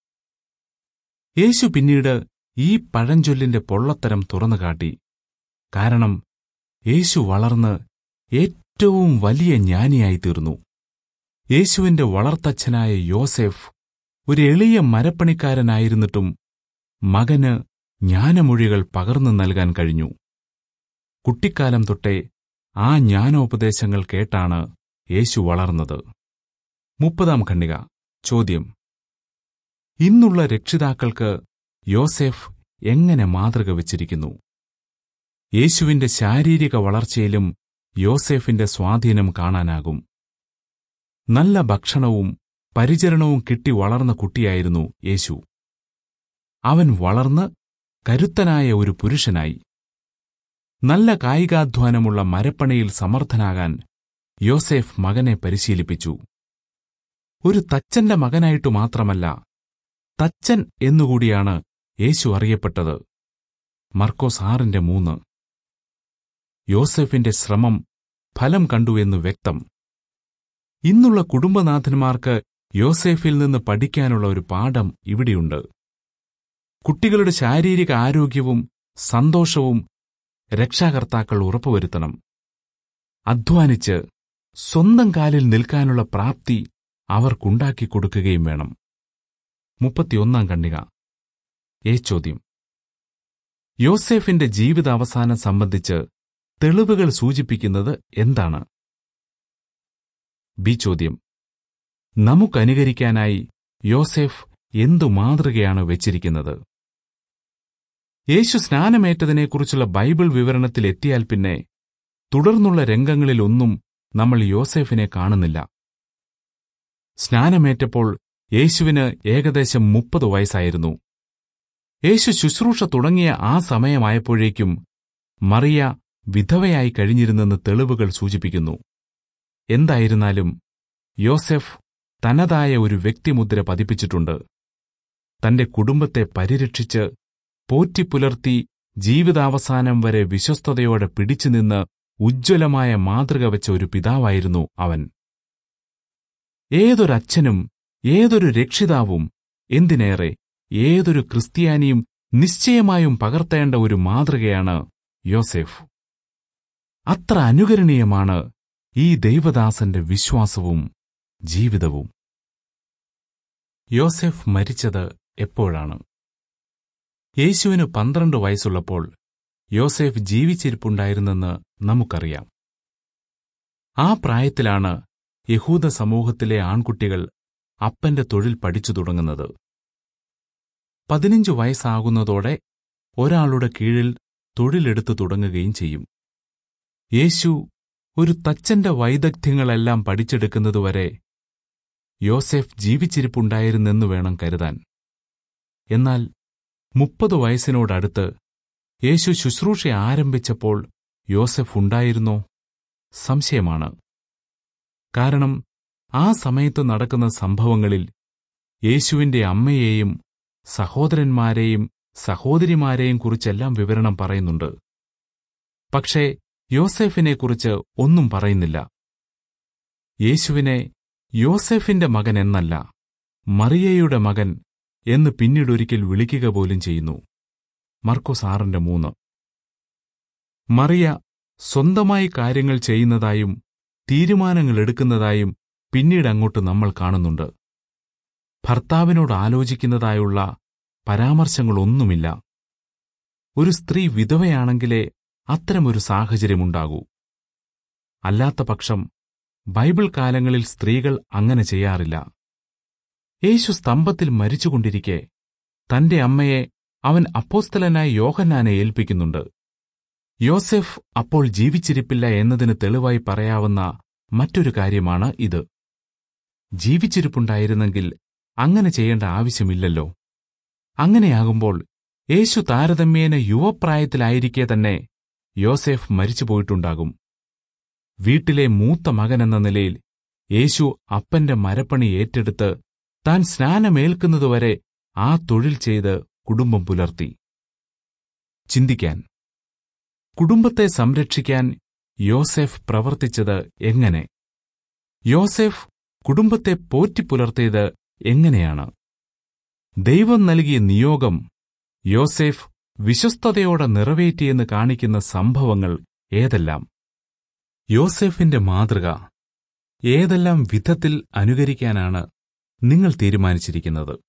യേശു പിന്നീട് ഈ പഴഞ്ചൊല്ലിന്റെ പൊള്ളത്തരം തുറന്നുകാട്ടി കാരണം യേശു വളർന്ന് ഏറ്റവും വലിയ ജ്ഞാനിയായിത്തീർന്നു യേശുവിന്റെ വളർത്തച്ഛനായ യോസെഫ് ഒരു എളിയ മരപ്പണിക്കാരനായിരുന്നിട്ടും മകന് ജ്ഞാനമൊഴികൾ പകർന്നു നൽകാൻ കഴിഞ്ഞു കുട്ടിക്കാലം തൊട്ടേ ആ ജ്ഞാനോപദേശങ്ങൾ കേട്ടാണ് യേശു വളർന്നത് മുപ്പതാം ഖണ്ഡിക ചോദ്യം ഇന്നുള്ള രക്ഷിതാക്കൾക്ക് യോസെഫ് എങ്ങനെ മാതൃക വച്ചിരിക്കുന്നു യേശുവിന്റെ ശാരീരിക വളർച്ചയിലും യോസെഫിന്റെ സ്വാധീനം കാണാനാകും നല്ല ഭക്ഷണവും പരിചരണവും കിട്ടി വളർന്ന കുട്ടിയായിരുന്നു യേശു അവൻ വളർന്ന് കരുത്തനായ ഒരു പുരുഷനായി നല്ല കായികാധ്വാനമുള്ള മരപ്പണിയിൽ സമർത്ഥനാകാൻ യോസേഫ് മകനെ പരിശീലിപ്പിച്ചു ഒരു തച്ചന്റെ മകനായിട്ടു മാത്രമല്ല തച്ചൻ എന്നുകൂടിയാണ് യേശു അറിയപ്പെട്ടത് മർക്കോസ് ആറിന്റെ മൂന്ന് യോസെഫിന്റെ ശ്രമം ഫലം കണ്ടു എന്ന് വ്യക്തം ഇന്നുള്ള കുടുംബനാഥന്മാർക്ക് യോസേഫിൽ നിന്ന് പഠിക്കാനുള്ള ഒരു പാഠം ഇവിടെയുണ്ട് കുട്ടികളുടെ ശാരീരിക ആരോഗ്യവും സന്തോഷവും രക്ഷാകർത്താക്കൾ ഉറപ്പുവരുത്തണം അധ്വാനിച്ച് സ്വന്തം കാലിൽ നിൽക്കാനുള്ള പ്രാപ്തി അവർക്കുണ്ടാക്കി കൊടുക്കുകയും വേണം മുപ്പത്തിയൊന്നാം കണ്ണിക ഏ ചോദ്യം യോസേഫിന്റെ ജീവിതാവസാനം സംബന്ധിച്ച് തെളിവുകൾ സൂചിപ്പിക്കുന്നത് എന്താണ് ബി ചോദ്യം നമുക്കനുകരിക്കാനായി യോസേഫ് എന്തു മാതൃകയാണ് വെച്ചിരിക്കുന്നത് യേശു സ്നാനമേറ്റതിനെക്കുറിച്ചുള്ള ബൈബിൾ വിവരണത്തിൽ എത്തിയാൽ പിന്നെ തുടർന്നുള്ള രംഗങ്ങളിലൊന്നും നമ്മൾ യോസേഫിനെ കാണുന്നില്ല സ്നാനമേറ്റപ്പോൾ യേശുവിന് ഏകദേശം മുപ്പത് വയസ്സായിരുന്നു യേശു ശുശ്രൂഷ തുടങ്ങിയ ആ സമയമായപ്പോഴേക്കും മറിയ വിധവയായി കഴിഞ്ഞിരുന്നെന്ന് തെളിവുകൾ സൂചിപ്പിക്കുന്നു എന്തായിരുന്നാലും യോസെഫ് തനതായ ഒരു വ്യക്തിമുദ്ര പതിപ്പിച്ചിട്ടുണ്ട് തന്റെ കുടുംബത്തെ പരിരക്ഷിച്ച് പോറ്റിപ്പുലർത്തി ജീവിതാവസാനം വരെ വിശ്വസ്തയോടെ പിടിച്ചുനിന്ന് ഉജ്ജ്വലമായ മാതൃക വെച്ച ഒരു പിതാവായിരുന്നു അവൻ ഏതൊരച്ഛനും ഏതൊരു രക്ഷിതാവും എന്തിനേറെ ഏതൊരു ക്രിസ്ത്യാനിയും നിശ്ചയമായും പകർത്തേണ്ട ഒരു മാതൃകയാണ് യോസെഫ് അത്ര അനുകരണീയമാണ് ഈ ദൈവദാസന്റെ വിശ്വാസവും ജീവിതവും യോസെഫ് മരിച്ചത് എപ്പോഴാണ് യേശുവിന് പന്ത്രണ്ട് വയസ്സുള്ളപ്പോൾ യോസെഫ് ജീവിച്ചിരിപ്പുണ്ടായിരുന്നെന്ന് നമുക്കറിയാം ആ പ്രായത്തിലാണ് യഹൂദ സമൂഹത്തിലെ ആൺകുട്ടികൾ അപ്പന്റെ തൊഴിൽ പഠിച്ചു തുടങ്ങുന്നത് പതിനഞ്ചു വയസ്സാകുന്നതോടെ ഒരാളുടെ കീഴിൽ തൊഴിലെടുത്തു തുടങ്ങുകയും ചെയ്യും യേശു ഒരു തച്ചന്റെ വൈദഗ്ധ്യങ്ങളെല്ലാം പഠിച്ചെടുക്കുന്നതുവരെ യോസെഫ് ജീവിച്ചിരിപ്പുണ്ടായിരുന്നെന്നു വേണം കരുതാൻ എന്നാൽ മുപ്പത് വയസ്സിനോടടുത്ത് യേശു ശുശ്രൂഷ ആരംഭിച്ചപ്പോൾ യോസെഫ് ഉണ്ടായിരുന്നോ സംശയമാണ് കാരണം ആ സമയത്ത് നടക്കുന്ന സംഭവങ്ങളിൽ യേശുവിന്റെ അമ്മയെയും സഹോദരന്മാരെയും സഹോദരിമാരെയും കുറിച്ചെല്ലാം വിവരണം പറയുന്നുണ്ട് പക്ഷേ യോസെഫിനെക്കുറിച്ച് ഒന്നും പറയുന്നില്ല യേശുവിനെ യോസെഫിന്റെ മകൻ എന്നല്ല മറിയയുടെ മകൻ എന്ന് പിന്നീടൊരിക്കൽ വിളിക്കുക പോലും ചെയ്യുന്നു മർക്കോസ് ആറിന്റെ മൂന്ന് മറിയ സ്വന്തമായി കാര്യങ്ങൾ ചെയ്യുന്നതായും തീരുമാനങ്ങൾ എടുക്കുന്നതായും പിന്നീട് അങ്ങോട്ട് നമ്മൾ കാണുന്നുണ്ട് ഭർത്താവിനോട് ആലോചിക്കുന്നതായുള്ള പരാമർശങ്ങളൊന്നുമില്ല ഒരു സ്ത്രീ വിധവയാണെങ്കിലേ അത്തരമൊരു സാഹചര്യമുണ്ടാകൂ അല്ലാത്ത പക്ഷം ബൈബിൾ കാലങ്ങളിൽ സ്ത്രീകൾ അങ്ങനെ ചെയ്യാറില്ല യേശു സ്തംഭത്തിൽ മരിച്ചുകൊണ്ടിരിക്കെ തന്റെ അമ്മയെ അവൻ അപ്പോസ്തലനായ യോഹന്നാനെ ഏൽപ്പിക്കുന്നുണ്ട് യോസെഫ് അപ്പോൾ ജീവിച്ചിരിപ്പില്ല എന്നതിന് തെളിവായി പറയാവുന്ന മറ്റൊരു കാര്യമാണ് ഇത് ജീവിച്ചിരിപ്പുണ്ടായിരുന്നെങ്കിൽ അങ്ങനെ ചെയ്യേണ്ട ആവശ്യമില്ലല്ലോ അങ്ങനെയാകുമ്പോൾ യേശു താരതമ്യേന യുവപ്രായത്തിലായിരിക്കെ തന്നെ യോസെഫ് മരിച്ചുപോയിട്ടുണ്ടാകും വീട്ടിലെ മൂത്ത മകനെന്ന നിലയിൽ യേശു അപ്പന്റെ മരപ്പണി ഏറ്റെടുത്ത് താൻ സ്നാനമേൽക്കുന്നതുവരെ ആ തൊഴിൽ ചെയ്ത് കുടുംബം പുലർത്തി ചിന്തിക്കാൻ കുടുംബത്തെ സംരക്ഷിക്കാൻ യോസെഫ് പ്രവർത്തിച്ചത് എങ്ങനെ യോസെഫ് കുടുംബത്തെ പോറ്റിപ്പുലർത്തിയത് എങ്ങനെയാണ് ദൈവം നൽകിയ നിയോഗം യോസെഫ് വിശ്വസ്തയോടെ നിറവേറ്റിയെന്ന് കാണിക്കുന്ന സംഭവങ്ങൾ ഏതെല്ലാം യോസെഫിന്റെ മാതൃക ഏതെല്ലാം വിധത്തിൽ അനുകരിക്കാനാണ് നിങ്ങൾ തീരുമാനിച്ചിരിക്കുന്നത്